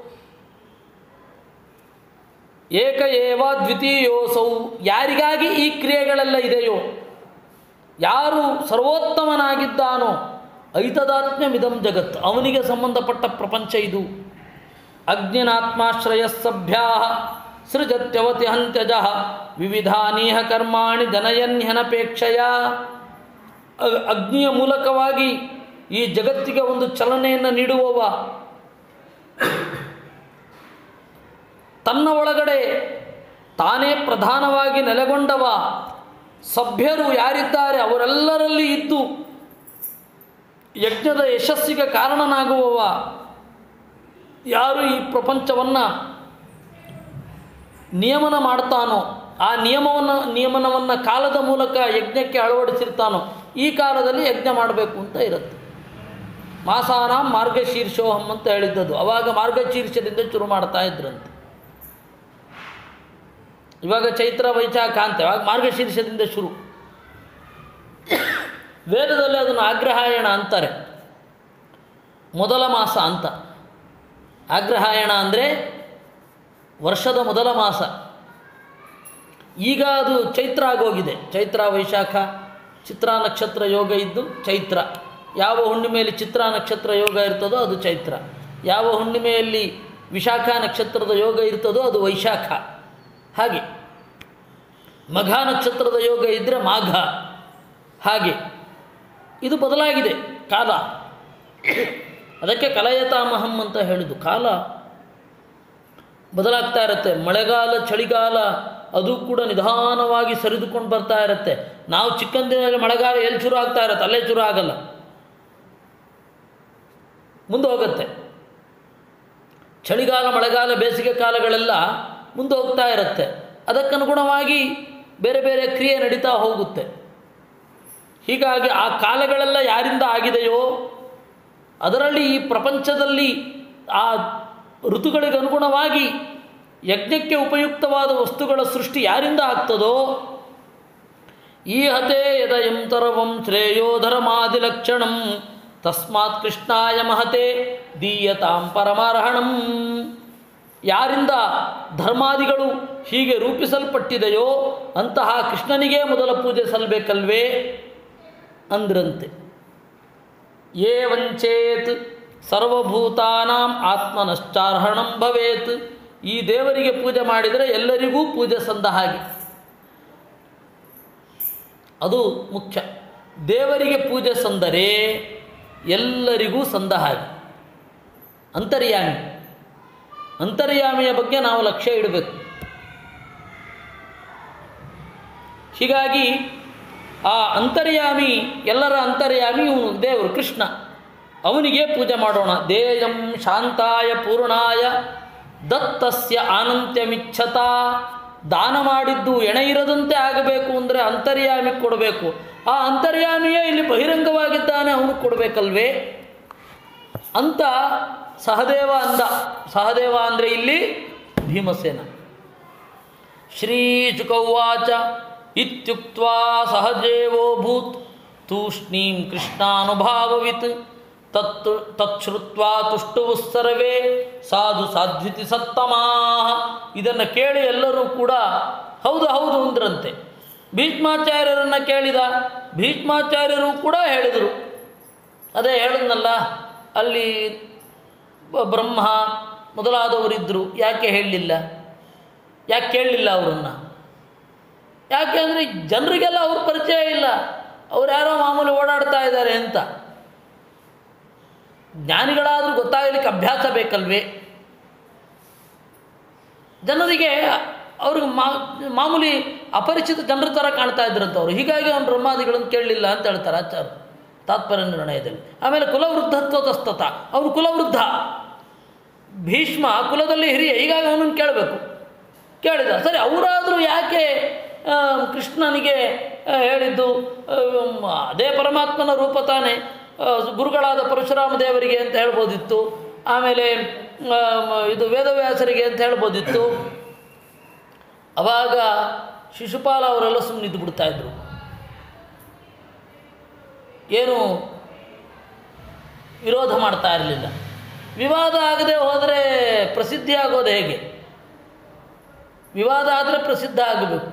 Speaker 1: ಏಕ ಏವ ದ್ವಿತೀಯೋಸೌ ಯಾರಿಗಾಗಿ ಈ ಕ್ರಿಯೆಗಳೆಲ್ಲ ಇದೆಯೋ ಯಾರು ಸರ್ವೋತ್ತಮನಾಗಿದ್ದಾನೋ ಐತದಾತ್ಮ್ಯಮಿದಂ ಜಗತ್ ಅವನಿಗೆ ಸಂಬಂಧಪಟ್ಟ ಪ್ರಪಂಚ ಇದು ಅಗ್ನಿನಾತ್ಮಾಶ್ರಯ ಸಭ್ಯಾ ಸೃಜತ್ಯವತಿ ಹಂತ್ಯಜ ವಿವಿಧಾನೀಹ ಕರ್ಮಾಣಿ ಜನಯನ್ಯನಪೇಕ್ಷೆಯ ಅ- ಅಗ್ನಿಯ ಮೂಲಕವಾಗಿ ಈ ಜಗತ್ತಿಗೆ ಒಂದು ಚಲನೆಯನ್ನು ನೀಡುವವ ತನ್ನ ಒಳಗಡೆ ತಾನೇ ಪ್ರಧಾನವಾಗಿ ನೆಲೆಗೊಂಡವ ಸಭ್ಯರು ಯಾರಿದ್ದಾರೆ ಅವರೆಲ್ಲರಲ್ಲಿ ಇದ್ದು ಯಜ್ಞದ ಯಶಸ್ಸಿಗೆ ಕಾರಣನಾಗುವವ ಯಾರು ಈ ಪ್ರಪಂಚವನ್ನು ನಿಯಮನ ಮಾಡ್ತಾನೋ ಆ ನಿಯಮವನ್ನು ನಿಯಮನವನ್ನು ಕಾಲದ ಮೂಲಕ ಯಜ್ಞಕ್ಕೆ ಅಳವಡಿಸಿರ್ತಾನೋ ಈ ಕಾಲದಲ್ಲಿ ಯಜ್ಞ ಮಾಡಬೇಕು ಅಂತ ಇರುತ್ತೆ ಮಾಸಾನ ಮಾರ್ಗಶೀರ್ಷೋಹಂ ಅಂತ ಹೇಳಿದ್ದದು ಅವಾಗ ಮಾರ್ಗಶೀರ್ಷದಿಂದ ಶುರು ಮಾಡ್ತಾ ಇದ್ರಂತೆ ಇವಾಗ ಚೈತ್ರ ವೈಶಾಖ ಅಂತ ಅವಾಗ ಮಾರ್ಗಶೀರ್ಷದಿಂದ ಶುರು ವೇದದಲ್ಲಿ ಅದನ್ನು ಆಗ್ರಹಾಯಣ ಅಂತಾರೆ ಮೊದಲ ಮಾಸ ಅಂತ ಆಗ್ರಹಾಯಣ ಅಂದರೆ ವರ್ಷದ ಮೊದಲ ಮಾಸ ಈಗ ಅದು ಚೈತ್ರ ಆಗೋಗಿದೆ ಚೈತ್ರ ವೈಶಾಖ ಚಿತ್ರ ನಕ್ಷತ್ರ ಯೋಗ ಇದ್ದು ಚೈತ್ರ ಯಾವ ಹುಣ್ಣಿಮೆಯಲ್ಲಿ ಚಿತ್ರ ನಕ್ಷತ್ರ ಯೋಗ ಇರ್ತದೋ ಅದು ಚೈತ್ರ ಯಾವ ಹುಣ್ಣಿಮೆಯಲ್ಲಿ ವಿಶಾಖ ನಕ್ಷತ್ರದ ಯೋಗ ಇರ್ತದೋ ಅದು ವೈಶಾಖ ಹಾಗೆ ಮಘ ನಕ್ಷತ್ರದ ಯೋಗ ಇದ್ದರೆ ಮಾಘ ಹಾಗೆ ಇದು ಬದಲಾಗಿದೆ ಕಾಲ ಅದಕ್ಕೆ ಕಲಯತಾಮಹಂ ಅಂತ ಹೇಳಿದ್ದು ಕಾಲ ಬದಲಾಗ್ತಾ ಇರುತ್ತೆ ಮಳೆಗಾಲ ಚಳಿಗಾಲ ಅದು ಕೂಡ ನಿಧಾನವಾಗಿ ಸರಿದುಕೊಂಡು ಬರ್ತಾ ಇರುತ್ತೆ ನಾವು ಚಿಕ್ಕಂದಿನಲ್ಲಿ ಮಳೆಗಾಲ ಎಲ್ಲಿ ಶುರು ಆಗ್ತಾ ಇರುತ್ತೆ ಅಲ್ಲೇ ಶುರು ಆಗಲ್ಲ ಮುಂದೆ ಹೋಗುತ್ತೆ ಚಳಿಗಾಲ ಮಳೆಗಾಲ ಬೇಸಿಗೆ ಕಾಲಗಳೆಲ್ಲ ಮುಂದೆ ಹೋಗ್ತಾ ಇರುತ್ತೆ ಅದಕ್ಕನುಗುಣವಾಗಿ ಬೇರೆ ಬೇರೆ ಕ್ರಿಯೆ ನಡೀತಾ ಹೋಗುತ್ತೆ ಹೀಗಾಗಿ ಆ ಕಾಲಗಳೆಲ್ಲ ಯಾರಿಂದ ಆಗಿದೆಯೋ ಅದರಲ್ಲಿ ಈ ಪ್ರಪಂಚದಲ್ಲಿ ಆ ಋತುಗಳಿಗೆ ಅನುಗುಣವಾಗಿ ಯಜ್ಞಕ್ಕೆ ಉಪಯುಕ್ತವಾದ ವಸ್ತುಗಳ ಸೃಷ್ಟಿ ಯಾರಿಂದ ಆಗ್ತದೋ ಈ ಹತೆ ಯದಯಂ ತರವಂ ಶ್ರೇಯೋ ಧರ್ಮಾದಿಲಕ್ಷಣಂ ತಸ್ಮಾತ್ ಕೃಷ್ಣಾಯ ಮಹತೆ ದೀಯತಾಂ ಪರಮಾರ್ಹಣಂ ಯಾರಿಂದ ಧರ್ಮಾದಿಗಳು ಹೀಗೆ ರೂಪಿಸಲ್ಪಟ್ಟಿದೆಯೋ ಅಂತಹ ಕೃಷ್ಣನಿಗೇ ಮೊದಲ ಪೂಜೆ ಸಲ್ಲಬೇಕಲ್ವೇ ಅಂದ್ರಂತೆ ಏವಂಚೇತ್ ಸರ್ವಭೂತಾನಾಂ ಆತ್ಮನಶ್ಚಾರ್ಹಣಂ ಭವೇತ್ ಈ ದೇವರಿಗೆ ಪೂಜೆ ಮಾಡಿದರೆ ಎಲ್ಲರಿಗೂ ಪೂಜೆ ಸಂದ ಹಾಗೆ ಅದು ಮುಖ್ಯ ದೇವರಿಗೆ ಪೂಜೆ ಸಂದರೆ ಎಲ್ಲರಿಗೂ ಸಂದ ಹಾಗೆ ಅಂತರ್ಯಾಮಿ ಅಂತರ್ಯಾಮಿಯ ಬಗ್ಗೆ ನಾವು ಲಕ್ಷ್ಯ ಇಡಬೇಕು ಹೀಗಾಗಿ ಆ ಅಂತರ್ಯಾಮಿ ಎಲ್ಲರ ಅಂತರ್ಯಾಮಿ ಇವನು ದೇವರು ಕೃಷ್ಣ ಅವನಿಗೆ ಪೂಜೆ ಮಾಡೋಣ ದೇಯಂ ಶಾಂತಾಯ ಪೂರ್ಣಾಯ ದತ್ತಸ್ಯ ಆನಂತ್ಯಮಿಚ್ಛತ ದಾನ ಮಾಡಿದ್ದು ಎಣೆ ಇರದಂತೆ ಆಗಬೇಕು ಅಂದರೆ ಅಂತರ್ಯಾಮಿ ಕೊಡಬೇಕು ಆ ಅಂತರ್ಯಾಮಿಯೇ ಇಲ್ಲಿ ಬಹಿರಂಗವಾಗಿದ್ದಾನೆ ಅವನು ಕೊಡಬೇಕಲ್ವೇ ಅಂತ ಸಹದೇವ ಅಂದ ಸಹದೇವ ಅಂದರೆ ಇಲ್ಲಿ ಭೀಮಸೇನ ಶ್ರೀಶುಕೌವಾಚ ಇತ್ಯುಕ್ತ್ವಾ ಸಹಜೇವೋಭೂತ್ ತೂಷ್ಣೀಂ ಕೃಷ್ಣಾನುಭಾವವಿತ್ ತತ್ ತಚ್ಛ್ರುತ್ವಾ ತುಷ್ಟುವು ಸರ್ವೇ ಸಾಧು ಸಾಧ್ವಿತಿ ಸತ್ತಮಾ ಇದನ್ನು ಕೇಳಿ ಎಲ್ಲರೂ ಕೂಡ ಹೌದು ಹೌದು ಅಂದ್ರಂತೆ ಭೀಷ್ಮಾಚಾರ್ಯರನ್ನು ಕೇಳಿದ ಭೀಷ್ಮಾಚಾರ್ಯರು ಕೂಡ ಹೇಳಿದರು ಅದೇ ಹೇಳಿದ್ನಲ್ಲ ಅಲ್ಲಿ ಬ- ಬ್ರಹ್ಮ ಮೊದಲಾದವರಿದ್ದರು ಯಾಕೆ ಹೇಳಲಿಲ್ಲ ಯಾಕೆ ಕೇಳಲಿಲ್ಲ ಅವರನ್ನು ಯಾಕೆ ಅಂದರೆ ಜನರಿಗೆಲ್ಲ ಅವ್ರ ಪರಿಚಯ ಇಲ್ಲ ಅವ್ರು ಯಾರೋ ಮಾಮೂಲಿ ಓಡಾಡ್ತಾ ಇದ್ದಾರೆ ಅಂತ ಜ್ಞಾನಿಗಳಾದರೂ ಗೊತ್ತಾಗಲಿಕ್ಕೆ ಅಭ್ಯಾಸ ಬೇಕಲ್ವೇ ಜನರಿಗೆ ಅವ್ರಿಗೆ ಮಾ ಮಾಮೂಲಿ ಅಪರಿಚಿತ ಜನರ ಥರ ಕಾಣ್ತಾ ಇದ್ರಂತ ಅವರು ಹೀಗಾಗಿ ಅವನು ಬ್ರಹ್ಮಾದಿಗಳನ್ನು ಕೇಳಲಿಲ್ಲ ಅಂತ ಹೇಳ್ತಾರೆ ಆಚಾರ್ಯ ತಾತ್ಪರ್ಯ ನಿರ್ಣಯದಲ್ಲಿ ಆಮೇಲೆ ಕುಲವೃದ್ಧತ್ವತಸ್ತತ ಅವನು ಕುಲವೃದ್ಧ ಭೀಷ್ಮ ಕುಲದಲ್ಲಿ ಹಿರಿಯ ಹೀಗಾಗಿ ಅವನನ್ನು ಕೇಳಬೇಕು ಕೇಳಿದ ಸರಿ ಅವರಾದರೂ ಯಾಕೆ ಆ, ಕೃಷ್ಣನಿಗೆ ಆ, ಹೇಳಿದ್ದು ಆ, ಮ್, ಅದೇ ಪರಮಾತ್ಮನ ರೂಪ ತಾನೇ ಆ, ಗುರುಗಳಾದ ಪರಶುರಾಮ ದೇವರಿಗೆ ಅಂತ ಹೇಳ್ಬೋದಿತ್ತು ಆಮೇಲೆ ಆ, ಮ, ಇದು ವೇದವ್ಯಾಸರಿಗೆ ಅಂತ ಹೇಳ್ಬೋದಿತ್ತು ಅವಾಗ ಶಿಶುಪಾಲ ಅವರೆಲ್ಲ ಸುಮ್ಮನೆ ಇದ್ದು ಬಿಡ್ತಾ ಇದ್ರು ಏನು ವಿರೋಧ ಮಾಡ್ತಾ ಇರಲಿಲ್ಲ ವಿವಾದ ಆಗದೆ ಹೋದರೆ ಪ್ರಸಿದ್ಧಿ ಆಗೋದು ಹೇಗೆ ವಿವಾದ ಆದರೆ ಪ್ರಸಿದ್ಧ ಆಗಬೇಕು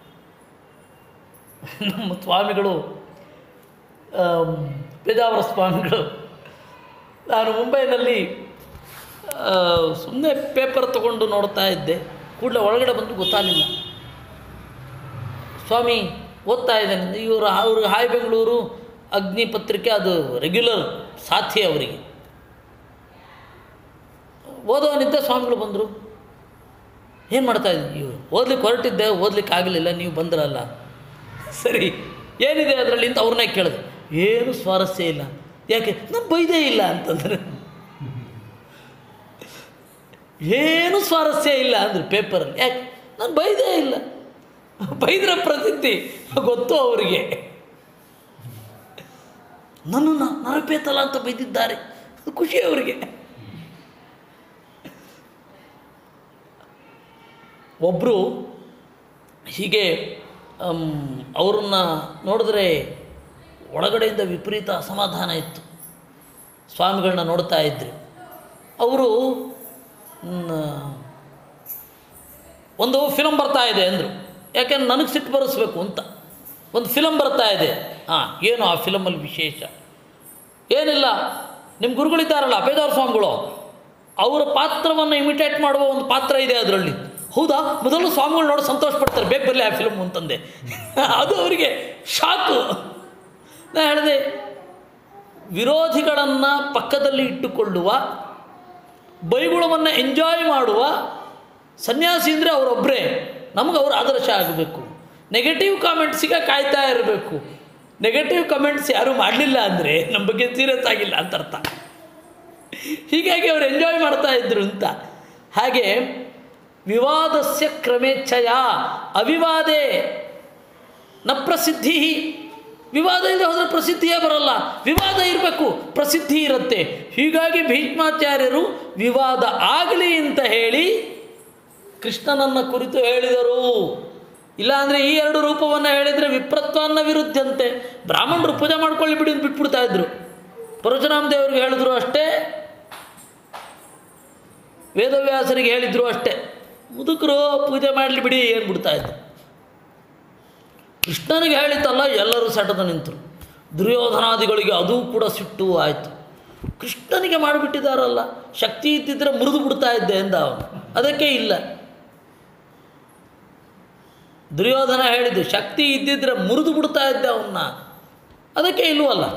Speaker 1: ನಮ್ಮ ಸ್ವಾಮಿಗಳು ಆಮ್, ಪೇಜಾವರ ಸ್ವಾಮಿಗಳು ನಾನು ಮುಂಬೈನಲ್ಲಿ ಸುಮ್ಮನೆ ಪೇಪರ್ ತಗೊಂಡು ನೋಡ್ತಾ ಇದ್ದೆ ಕೂಡಲೇ ಒಳಗಡೆ ಬಂದು ಗೊತ್ತಾಗಲಿಲ್ಲ ಸ್ವಾಮಿ ಓದ್ತಾ ಇದ್ದೇನೆ ಇವರು ಅವ್ರಿಗೆ ಹಾಯ್ ಬೆಂಗಳೂರು ಅಗ್ನಿ ಪತ್ರಿಕೆ ಅದು ರೆಗ್ಯುಲರ್ ಸಾಥಿ ಅವರಿಗೆ ಓದೋನಿದ್ದ ಸ್ವಾಮಿಗಳು ಬಂದರು ಏನು ಮಾಡ್ತಾ ಇದ್ದೀವಿ ಇವರು ಓದ್ಲಿಕ್ಕೆ ಹೊರಟಿದ್ದೆ ಓದ್ಲಿಕ್ಕೆ ಆಗಲಿಲ್ಲ ನೀವು ಬಂದ್ರಲ್ಲ ಸರಿ ಏನಿದೆ ಅದರಲ್ಲಿ ಅಂತ ಅವ್ರನ್ನೇ ಕೇಳಿದೆ ಏನು ಸ್ವಾರಸ್ಯ ಇಲ್ಲ ಯಾಕೆ ನಾನು ಬೈದೇ ಇಲ್ಲ ಅಂತಂದ್ರೆ ಏನು ಸ್ವಾರಸ್ಯ ಇಲ್ಲ ಅಂದ್ರೆ ಪೇಪರಲ್ಲಿ ಯಾಕೆ ನಾನು ಬೈದೇ ಇಲ್ಲ ಬೈದ್ರ ಪ್ರಸಿದ್ಧಿ ಗೊತ್ತು ಅವರಿಗೆ ನನ್ನನ್ನು ನರಪೇತಲ ಅಂತ ಬೈದಿದ್ದಾರೆ ಅದು ಖುಷಿ ಅವರಿಗೆ ಒಬ್ಬರು ಹೀಗೆ ಅವ್ರನ್ನ ನೋಡಿದ್ರೆ ಒಳಗಡೆಯಿಂದ ವಿಪರೀತ ಅಸಮಾಧಾನ ಇತ್ತು ಸ್ವಾಮಿಗಳನ್ನ ನೋಡ್ತಾ ಇದ್ದರು ಅವರು ಒಂದು ಫಿಲಮ್ ಬರ್ತಾ ಇದೆ ಅಂದರು ಯಾಕೆಂದ್ರೆ ನನಗೆ ಸಿಟ್ಟು ಬರೆಸ್ಬೇಕು ಅಂತ ಒಂದು ಫಿಲಮ್ ಬರ್ತಾ ಇದೆ ಹಾಂ ಏನು ಆ ಫಿಲಮಲ್ಲಿ ವಿಶೇಷ ಏನಿಲ್ಲ ನಿಮ್ಮ ಗುರುಗಳಿದ್ದಾರಲ್ಲ ಪೇದಾರ ಸ್ವಾಮಿಗಳು ಅವರ ಪಾತ್ರವನ್ನು ಇಮಿಟೇಟ್ ಮಾಡುವ ಒಂದು ಪಾತ್ರ ಇದೆ ಅದರಲ್ಲಿ ಹೌದಾ ಮೊದಲು ಸ್ವಾಮಿಗಳು ನೋಡಿ ಸಂತೋಷ ಪಡ್ತಾರೆ ಬೇಗ ಬರಲಿ ಆ ಫಿಲಮ್ ಅಂತಂದೆ ಅದು ಅವರಿಗೆ ಶಾಕು ನಾ ಹೇಳಿದೆ ವಿರೋಧಿಗಳನ್ನು ಪಕ್ಕದಲ್ಲಿ ಇಟ್ಟುಕೊಳ್ಳುವ ಬೈಗುಳವನ್ನು ಎಂಜಾಯ್ ಮಾಡುವ ಸನ್ಯಾಸಿ ಅಂದರೆ ಅವರೊಬ್ಬರೇ ನಮಗೆ ಅವ್ರ ಆದರ್ಶ ಆಗಬೇಕು ನೆಗೆಟಿವ್ ಕಾಮೆಂಟ್ಸಿಗೆ ಕಾಯ್ತಾ ಇರಬೇಕು ನೆಗೆಟಿವ್ ಕಮೆಂಟ್ಸ್ ಯಾರೂ ಮಾಡಲಿಲ್ಲ ಅಂದರೆ ನಮ್ಮ ಬಗ್ಗೆ ಸೀರಿಯಸ್ ಆಗಿಲ್ಲ ಅಂತ ಅರ್ಥ ಹೀಗಾಗಿ ಅವರು ಎಂಜಾಯ್ ಮಾಡ್ತಾ ಇದ್ರು ಅಂತ ಹಾಗೆ ವಿವಾದಸ್ಯ ಕ್ರಮೇಚ್ಛಯ ಅವಿವಾದೇ ನ ಪ್ರಸಿದ್ಧಿ ವಿವಾದ ಇಲ್ಲದೆ ಹೋದರೆ ಪ್ರಸಿದ್ಧಿಯೇ ಬರಲ್ಲ ವಿವಾದ ಇರಬೇಕು ಪ್ರಸಿದ್ಧಿ ಇರುತ್ತೆ ಹೀಗಾಗಿ ಭೀಷ್ಮಾಚಾರ್ಯರು ವಿವಾದ ಆಗಲಿ ಅಂತ ಹೇಳಿ ಕೃಷ್ಣನನ್ನು ಕುರಿತು ಹೇಳಿದರು ಇಲ್ಲಾಂದರೆ ಈ ಎರಡು ರೂಪವನ್ನು ಹೇಳಿದರೆ ವಿಪ್ರತ್ವನ್ನ ವಿರುದ್ಧಂತೆ ಬ್ರಾಹ್ಮಣರು ಪೂಜೆ ಮಾಡ್ಕೊಳ್ಳಿ ಬಿಡಿ ಅಂತ ಬಿಟ್ಬಿಡ್ತಾ ಇದ್ರು ಪರಶುರಾಮ ದೇವರಿಗೆ ಹೇಳಿದ್ರು ಅಷ್ಟೇ ವೇದವ್ಯಾಸರಿಗೆ ಹೇಳಿದ್ರು ಅಷ್ಟೇ ಮುದುಕರು ಪೂಜೆ ಮಾಡಲಿ ಬಿಡಿ ಏನು ಬಿಡ್ತಾ ಇದ್ರು ಕೃಷ್ಣನಿಗೆ ಹೇಳಿತಲ್ಲ ಎಲ್ಲರೂ ಸೆಟದ ನಿಂತರು ದುರ್ಯೋಧನಾದಿಗಳಿಗೆ ಅದೂ ಕೂಡ ಸಿಟ್ಟು ಆಯಿತು ಕೃಷ್ಣನಿಗೆ ಮಾಡಿಬಿಟ್ಟಿದ್ದಾರಲ್ಲ ಶಕ್ತಿ ಇದ್ದಿದ್ದರೆ ಮುರಿದು ಬಿಡ್ತಾ ಇದ್ದೆ ಎಂದ ಅವನು ಅದಕ್ಕೆ ಇಲ್ಲ ದುರ್ಯೋಧನ ಹೇಳಿದ್ದು ಶಕ್ತಿ ಇದ್ದಿದ್ರೆ ಮುರಿದು ಬಿಡ್ತಾ ಇದ್ದೆ ಅವನ್ನ ಅದಕ್ಕೆ ಇಲ್ವಲ್ಲ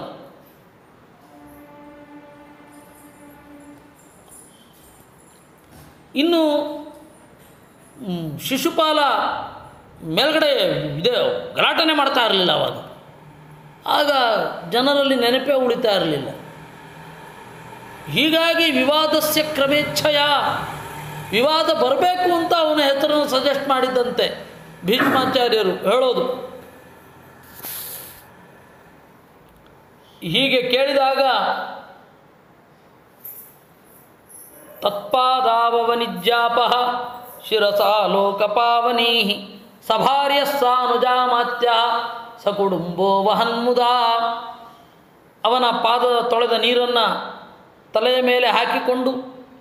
Speaker 1: ಇನ್ನು ಮ್, ಶಿಶುಪಾಲ ಮೇಲ್ಗಡೆ ಇದೆ ಗಲಾಟನೆ ಮಾಡ್ತಾ ಇರಲಿಲ್ಲ ಅವಾಗ ಆಗ ಜನರಲ್ಲಿ ನೆನಪೇ ಉಳಿತಾ ಇರಲಿಲ್ಲ ಹೀಗಾಗಿ ವಿವಾದಸ್ಯ ಕ್ರಮೇಚ್ಛಯ ವಿವಾದ ಬರಬೇಕು ಅಂತ ಅವನ ಹೆಸರನ್ನು ಸಜೆಸ್ಟ್ ಮಾಡಿದ್ದಂತೆ ಭೀಷ್ಮಾಚಾರ್ಯರು ಹೇಳೋದು ಹೀಗೆ ಕೇಳಿದಾಗ ತತ್ಪಾದಾವನಿಜ್ಜಾಪ ಶಿರಸಾ ಲೋಕಪಾವನೀ ಸಭಾರ್ಯ ಸಾನುಜಾಮಾತ್ಯ ಸಕುಡುಂಬೋ ವಹನ್ಮುದ ಅವನ ಪಾದದ ತೊಳೆದ ನೀರನ್ನು ತಲೆಯ ಮೇಲೆ ಹಾಕಿಕೊಂಡು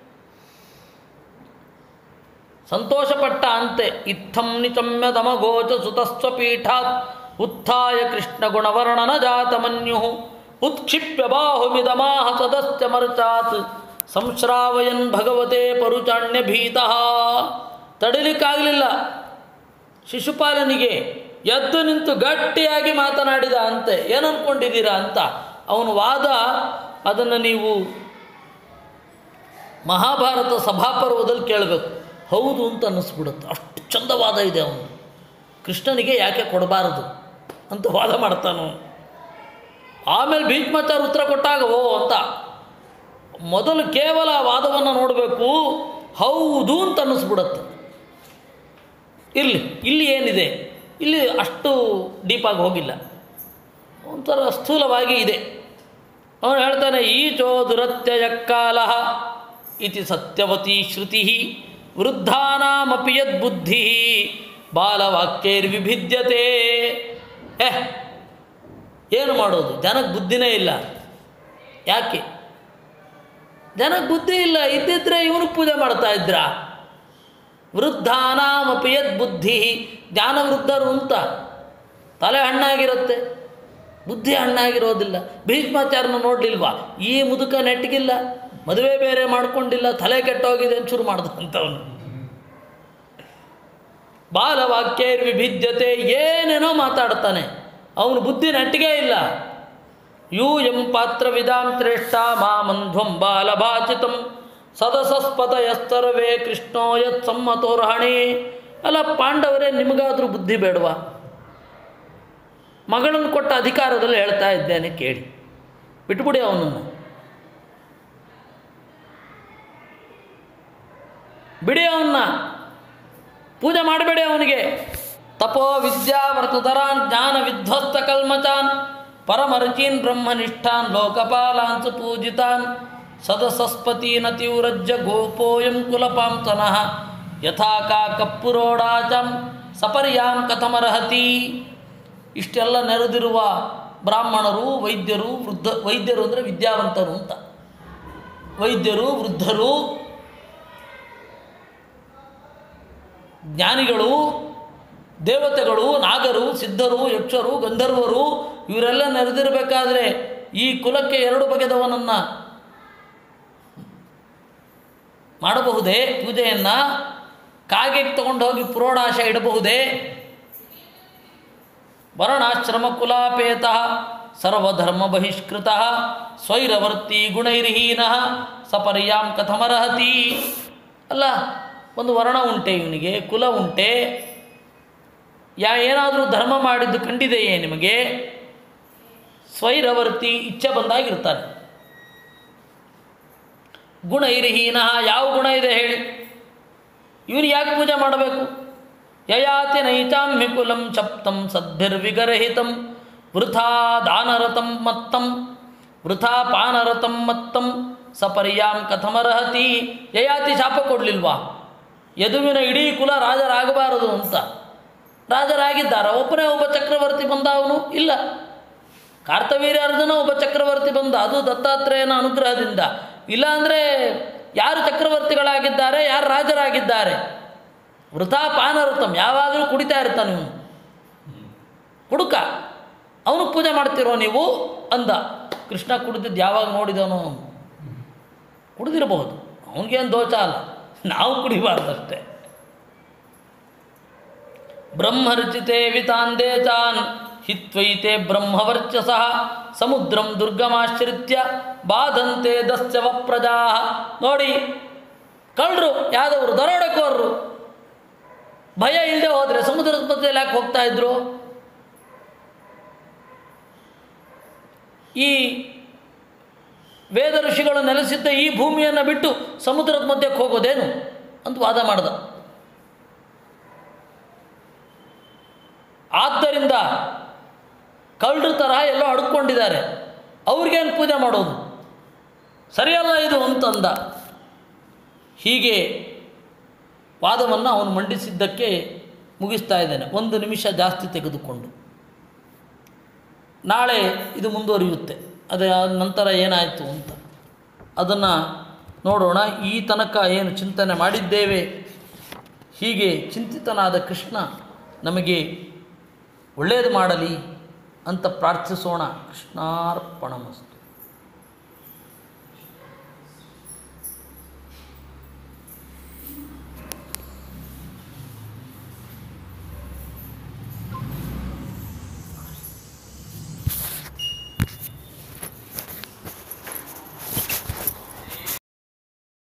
Speaker 1: ಸಂತೋಷಪಟ್ಟ ಅಂತೆ ಇತ್ತಂ ನಿಚಮ್ಯ ದಮಗೋಚ ಸುತಸ್ವ ಪೀಠಾತ್ ಉತ್ಥಾಯ ಕೃಷ್ಣ ಗುಣವರ್ಣನ ಜಾತಮನ್ಯು ಉತ್ಕ್ಷಿಪ್ಯ ಬಾಹುಮಿದಮಾಹ ಸದಸ್ಯ ಮರ್ಚಾತ್ ಸಂಶ್ರಾವಯನ್ ಭಗವತೆ ಪರುಚಾಣ್ಯ ಭೀತಃ ತಡಿಲಿಕ್ಕಾಗಲಿಲ್ಲ ಶಿಶುಪಾಲನಿಗೆ ಎದ್ದು ನಿಂತು ಗಟ್ಟಿಯಾಗಿ ಮಾತನಾಡಿದ ಅಂತೆ ಏನು ಅಂದ್ಕೊಂಡಿದ್ದೀರಾ ಅಂತ ಅವನ ವಾದ ಅದನ್ನು ನೀವು ಮಹಾಭಾರತ ಸಭಾಪರ್ವದಲ್ಲಿ ಕೇಳಬೇಕು ಹೌದು ಅಂತ ಅನ್ನಿಸ್ಬಿಡುತ್ತೆ ಅಷ್ಟು ಚಂದವಾದ ಇದೆ ಅವನು ಕೃಷ್ಣನಿಗೆ ಯಾಕೆ ಕೊಡಬಾರದು ಅಂತ ವಾದ ಮಾಡ್ತಾನು ಆಮೇಲೆ ಭೀಷ್ಮಾಚಾರ ಉತ್ತರ ಕೊಟ್ಟಾಗ ಓ ಅಂತ ಮೊದಲು ಕೇವಲ ಆ ವಾದವನ್ನು ನೋಡಬೇಕು ಹೌದು ಅಂತ ಅನ್ನಿಸ್ಬಿಡುತ್ತೆ ಇರಲಿ ಇಲ್ಲಿ ಏನಿದೆ ಇಲ್ಲಿ ಅಷ್ಟು ಡೀಪಾಗಿ ಹೋಗಿಲ್ಲ ಒಂಥರ ಸ್ಥೂಲವಾಗಿ ಇದೆ ಅವನು ಹೇಳ್ತಾನೆ ಈಚೋ ದುರತ್ಯಯಕ್ಕಾಲ ಇತಿ ಸತ್ಯವತಿ ಶ್ರುತಿ ವೃದ್ಧಾನಾಮಪಿ ಯದ್ಬುದ್ಧಿ ಬಾಲವಾಕ್ಯೈರ್ವಿಭಿದ್ಯತೆ ಏ ಏನು ಮಾಡೋದು ಜನಕ್ಕೆ ಬುದ್ಧಿನೇ ಇಲ್ಲ ಯಾಕೆ ಜನಕ್ಕೆ ಬುದ್ಧಿ ಇಲ್ಲ ಇದ್ದಿದ್ರೆ ಇವನು ಪೂಜೆ ಮಾಡ್ತಾ ಇದ್ರಾ ವೃದ್ಧಾನಾಮಪಿ ಯದ್ ಬುದ್ಧಿ ಜ್ಞಾನವೃದ್ಧರು ಅಂತ ತಲೆ ಹಣ್ಣಾಗಿರುತ್ತೆ ಬುದ್ಧಿ ಹಣ್ಣಾಗಿರೋದಿಲ್ಲ ಭೀಷ್ಮಾಚಾರ್ಯನ ನೋಡಲಿಲ್ವಾ ಈ ಮುದುಕ ನೆಟ್ಟಿಗಿಲ್ಲ ಮದುವೆ ಬೇರೆ ಮಾಡ್ಕೊಂಡಿಲ್ಲ ತಲೆ ಕೆಟ್ಟೋಗಿದೆ ಅಂತ ಶುರು ಮಾಡ್ದಂಥವನು ಬಾಲವಾಕ್ಯೈರ್ವಿಭಿದ್ಯತೆ ಏನೇನೋ ಮಾತಾಡ್ತಾನೆ ಅವನು ಬುದ್ಧಿ ನೆಟ್ಟಿಗೆ ಇಲ್ಲ ಯೂ ಎಂ ಪಾತ್ರ ವಿಧಾಂ ಶ್ರೇಷ್ಠ ಮಾಮಂಧ್ವಂ ಬಾಲಭಾಚಿತಂ ಸದಸಸ್ಪತಯಸ್ತರ್ವೇ ಕೃಷ್ಣೋ ಯತ್ ಸಮ್ಮತೋರ್ಹಣಿ ಅಲ್ಲ ಪಾಂಡವರೇ ನಿಮಗಾದರೂ ಬುದ್ಧಿ ಬೇಡವಾ ಮಗಳನ್ನು ಕೊಟ್ಟ ಅಧಿಕಾರದಲ್ಲಿ ಹೇಳ್ತಾ ಇದ್ದೇನೆ ಕೇಳಿ ಬಿಟ್ಬಿಡಿ ಅವನನ್ನು ಬಿಡಿ ಅವನ್ನ ಪೂಜೆ ಮಾಡಬೇಡಿ ಅವನಿಗೆ ತಪೋ ವಿದ್ಯಾ ವ್ರತಧರಾನ್ ಜ್ಞಾನ ವಿಧ್ವಸ್ತ ಕಲ್ಮಚಾನ್ ಪರಮರ್ಚೀನ್ ಬ್ರಹ್ಮನಿಷ್ಠಾನ್ ಲೋಕಪಾಲಾನ್ ಸು ಪೂಜಿತಾನ್ ಸದಸಸ್ಪತೀನ ತೀವ್ರಜ್ಜ ಗೋಪೋಯಂ ಕುಲಪಾಂಸನಃ ಯಥಾ ಕಾಕಪ್ಪುರೋಡಾಚಂ ಸಪರ್ಯಾಂ ಕಥಮರ್ಹತಿ ಇಷ್ಟೆಲ್ಲ ನೆರೆದಿರುವ ಬ್ರಾಹ್ಮಣರು ವೈದ್ಯರು ವೃದ್ಧ ವೈದ್ಯರು ಅಂದರೆ ವಿದ್ಯಾವಂತರು ಅಂತ ವೈದ್ಯರು ವೃದ್ಧರು ಜ್ಞಾನಿಗಳು ದೇವತೆಗಳು ನಾಗರು ಸಿದ್ಧರು ಯಕ್ಷರು ಗಂಧರ್ವರು ಇವರೆಲ್ಲ ನೆರೆದಿರಬೇಕಾದ್ರೆ ಈ ಕುಲಕ್ಕೆ ಎರಡು ಬಗೆದವನನ್ನು ಮಾಡಬಹುದೇ ಪೂಜೆಯನ್ನು ಕಾಗೆಗೆ ತಗೊಂಡು ಹೋಗಿ ಪುರೋಡಾಶ ಇಡಬಹುದೇ ವರ್ಣಾಶ್ರಮ ಕುಲಾಪೇತ ಸರ್ವಧರ್ಮ ಬಹಿಷ್ಕೃತ ಸ್ವೈರವರ್ತಿ ಗುಣೈರ್ಹೀನ ಸಪರ್ಯಾಂ ಕಥಮರ್ಹತಿ ಅಲ್ಲ ಒಂದು ವರ್ಣ ಉಂಟೆ ಇವನಿಗೆ ಕುಲ ಉಂಟೆ ಯಾ ಏನಾದರೂ ಧರ್ಮ ಮಾಡಿದ್ದು ಕಂಡಿದೆಯೇ ನಿಮಗೆ ಸ್ವೈರವರ್ತಿ ಇಚ್ಛೆ ಬಂದಾಗಿರ್ತಾನೆ ಗುಣ ಇರಿಹೀನ ಯಾವ ಗುಣ ಇದೆ ಹೇಳಿ ಇವನು ಯಾಕೆ ಪೂಜೆ ಮಾಡಬೇಕು ಯಯಾತಿ ನೈಚಾಮ್ಯ ಕುಲಂ ಸಪ್ತಂ ಸದ್ಭಿರ್ವಿಗರಹಿತಂ ವೃಥಾ ದಾನರತಂ ಮತ್ತಂ ವೃಥಾ ಪಾನರತಂ ಮತ್ತಂ ಸಪರ್ಯಾಂ ಕಥಮರ್ಹತಿ ಯಯಾತಿ ಶಾಪ ಕೊಡಲಿಲ್ವಾ ಯದುವಿನ ಇಡೀ ಕುಲ ರಾಜರಾಗಬಾರದು ಅಂತ ರಾಜರಾಗಿದ್ದಾರ ಒಬ್ಬನೇ ಒಬ್ಬ ಚಕ್ರವರ್ತಿ ಬಂದ ಅವನು ಇಲ್ಲ ಕಾರ್ತವೀರ್ಯಾರ್ಜುನ ಒಬ್ಬ ಚಕ್ರವರ್ತಿ ಬಂದ ಅದು ದತ್ತಾತ್ರೇಯನ ಅನುಗ್ರಹದಿಂದ ಇಲ್ಲಾಂದರೆ ಯಾರು ಚಕ್ರವರ್ತಿಗಳಾಗಿದ್ದಾರೆ ಯಾರು ರಾಜರಾಗಿದ್ದಾರೆ ವೃಥಾ ಪಾನರತಂ ಯಾವಾಗಲೂ ಕುಡಿತಾ ಇರ್ತಾನೆ ಇವನು ಹುಡುಕ ಅವನು ಪೂಜೆ ಮಾಡ್ತಿರೋ ನೀವು ಅಂದ ಕೃಷ್ಣ ಕುಡಿದಿದ್ದು ಯಾವಾಗ ನೋಡಿದವನು ಅವನು ಕುಡಿದಿರಬಹುದು ಅವನಿಗೇನು ದೋಷ ಅಲ್ಲ ನಾವು ಕುಡಿಬಾರ್ದಷ್ಟೇ ಬ್ರಹ್ಮರ್ಚಿತೆ ವಿತಾಂದೇ ಚಾನ್ ಹಿತ್ವೈತೆ ಬ್ರಹ್ಮವರ್ಚಸ ಸಮುದ್ರಂ ದುರ್ಗಮಾಶ್ರಿತ್ಯ ಬಾಧಂತೆ ದಸ್ಯವ ಪ್ರಜಾ ನೋಡಿ ಕಳ್ಳರು ಯಾದವರು ದರೋಡೆಕೋರರು ಭಯ ಇಲ್ಲದೆ ಹೋದರೆ ಸಮುದ್ರದ ಮಧ್ಯದಲ್ಲಿ ಯಾಕೆ ಹೋಗ್ತಾ ಇದ್ರು ಈ ವೇದ ಋಷಿಗಳು ನೆಲೆಸಿದ್ದ ಈ ಭೂಮಿಯನ್ನು ಬಿಟ್ಟು ಸಮುದ್ರದ ಮಧ್ಯಕ್ಕೆ ಹೋಗೋದೇನು ಅಂತ ವಾದ ಮಾಡ್ದ ಆದ್ದರಿಂದ ಕಳ್ಳರ ತರಹ ಎಲ್ಲೋ ಅಡ್ಕೊಂಡಿದ್ದಾರೆ ಅವ್ರಿಗೇನು ಪೂಜೆ ಮಾಡೋದು ಸರಿಯಲ್ಲ ಇದು ಅಂತಂದ ಹೀಗೆ ವಾದವನ್ನು ಅವನು ಮಂಡಿಸಿದ್ದಕ್ಕೆ ಮುಗಿಸ್ತಾ ಇದ್ದೇನೆ ಒಂದು ನಿಮಿಷ ಜಾಸ್ತಿ ತೆಗೆದುಕೊಂಡು ನಾಳೆ ಇದು ಮುಂದುವರಿಯುತ್ತೆ ಅದೇ ಆದ ನಂತರ ಏನಾಯಿತು ಅಂತ ಅದನ್ನು ನೋಡೋಣ ಈ ತನಕ ಏನು ಚಿಂತನೆ ಮಾಡಿದ್ದೇವೆ ಹೀಗೆ ಚಿಂತಿತನಾದ ಕೃಷ್ಣ ನಮಗೆ ಒಳ್ಳೆಯದು ಮಾಡಲಿ ಅಂತ ಪ್ರಾರ್ಥಿಸೋಣ ಕೃಷ್ಣಾರ್ಪಣಮಸ್ತು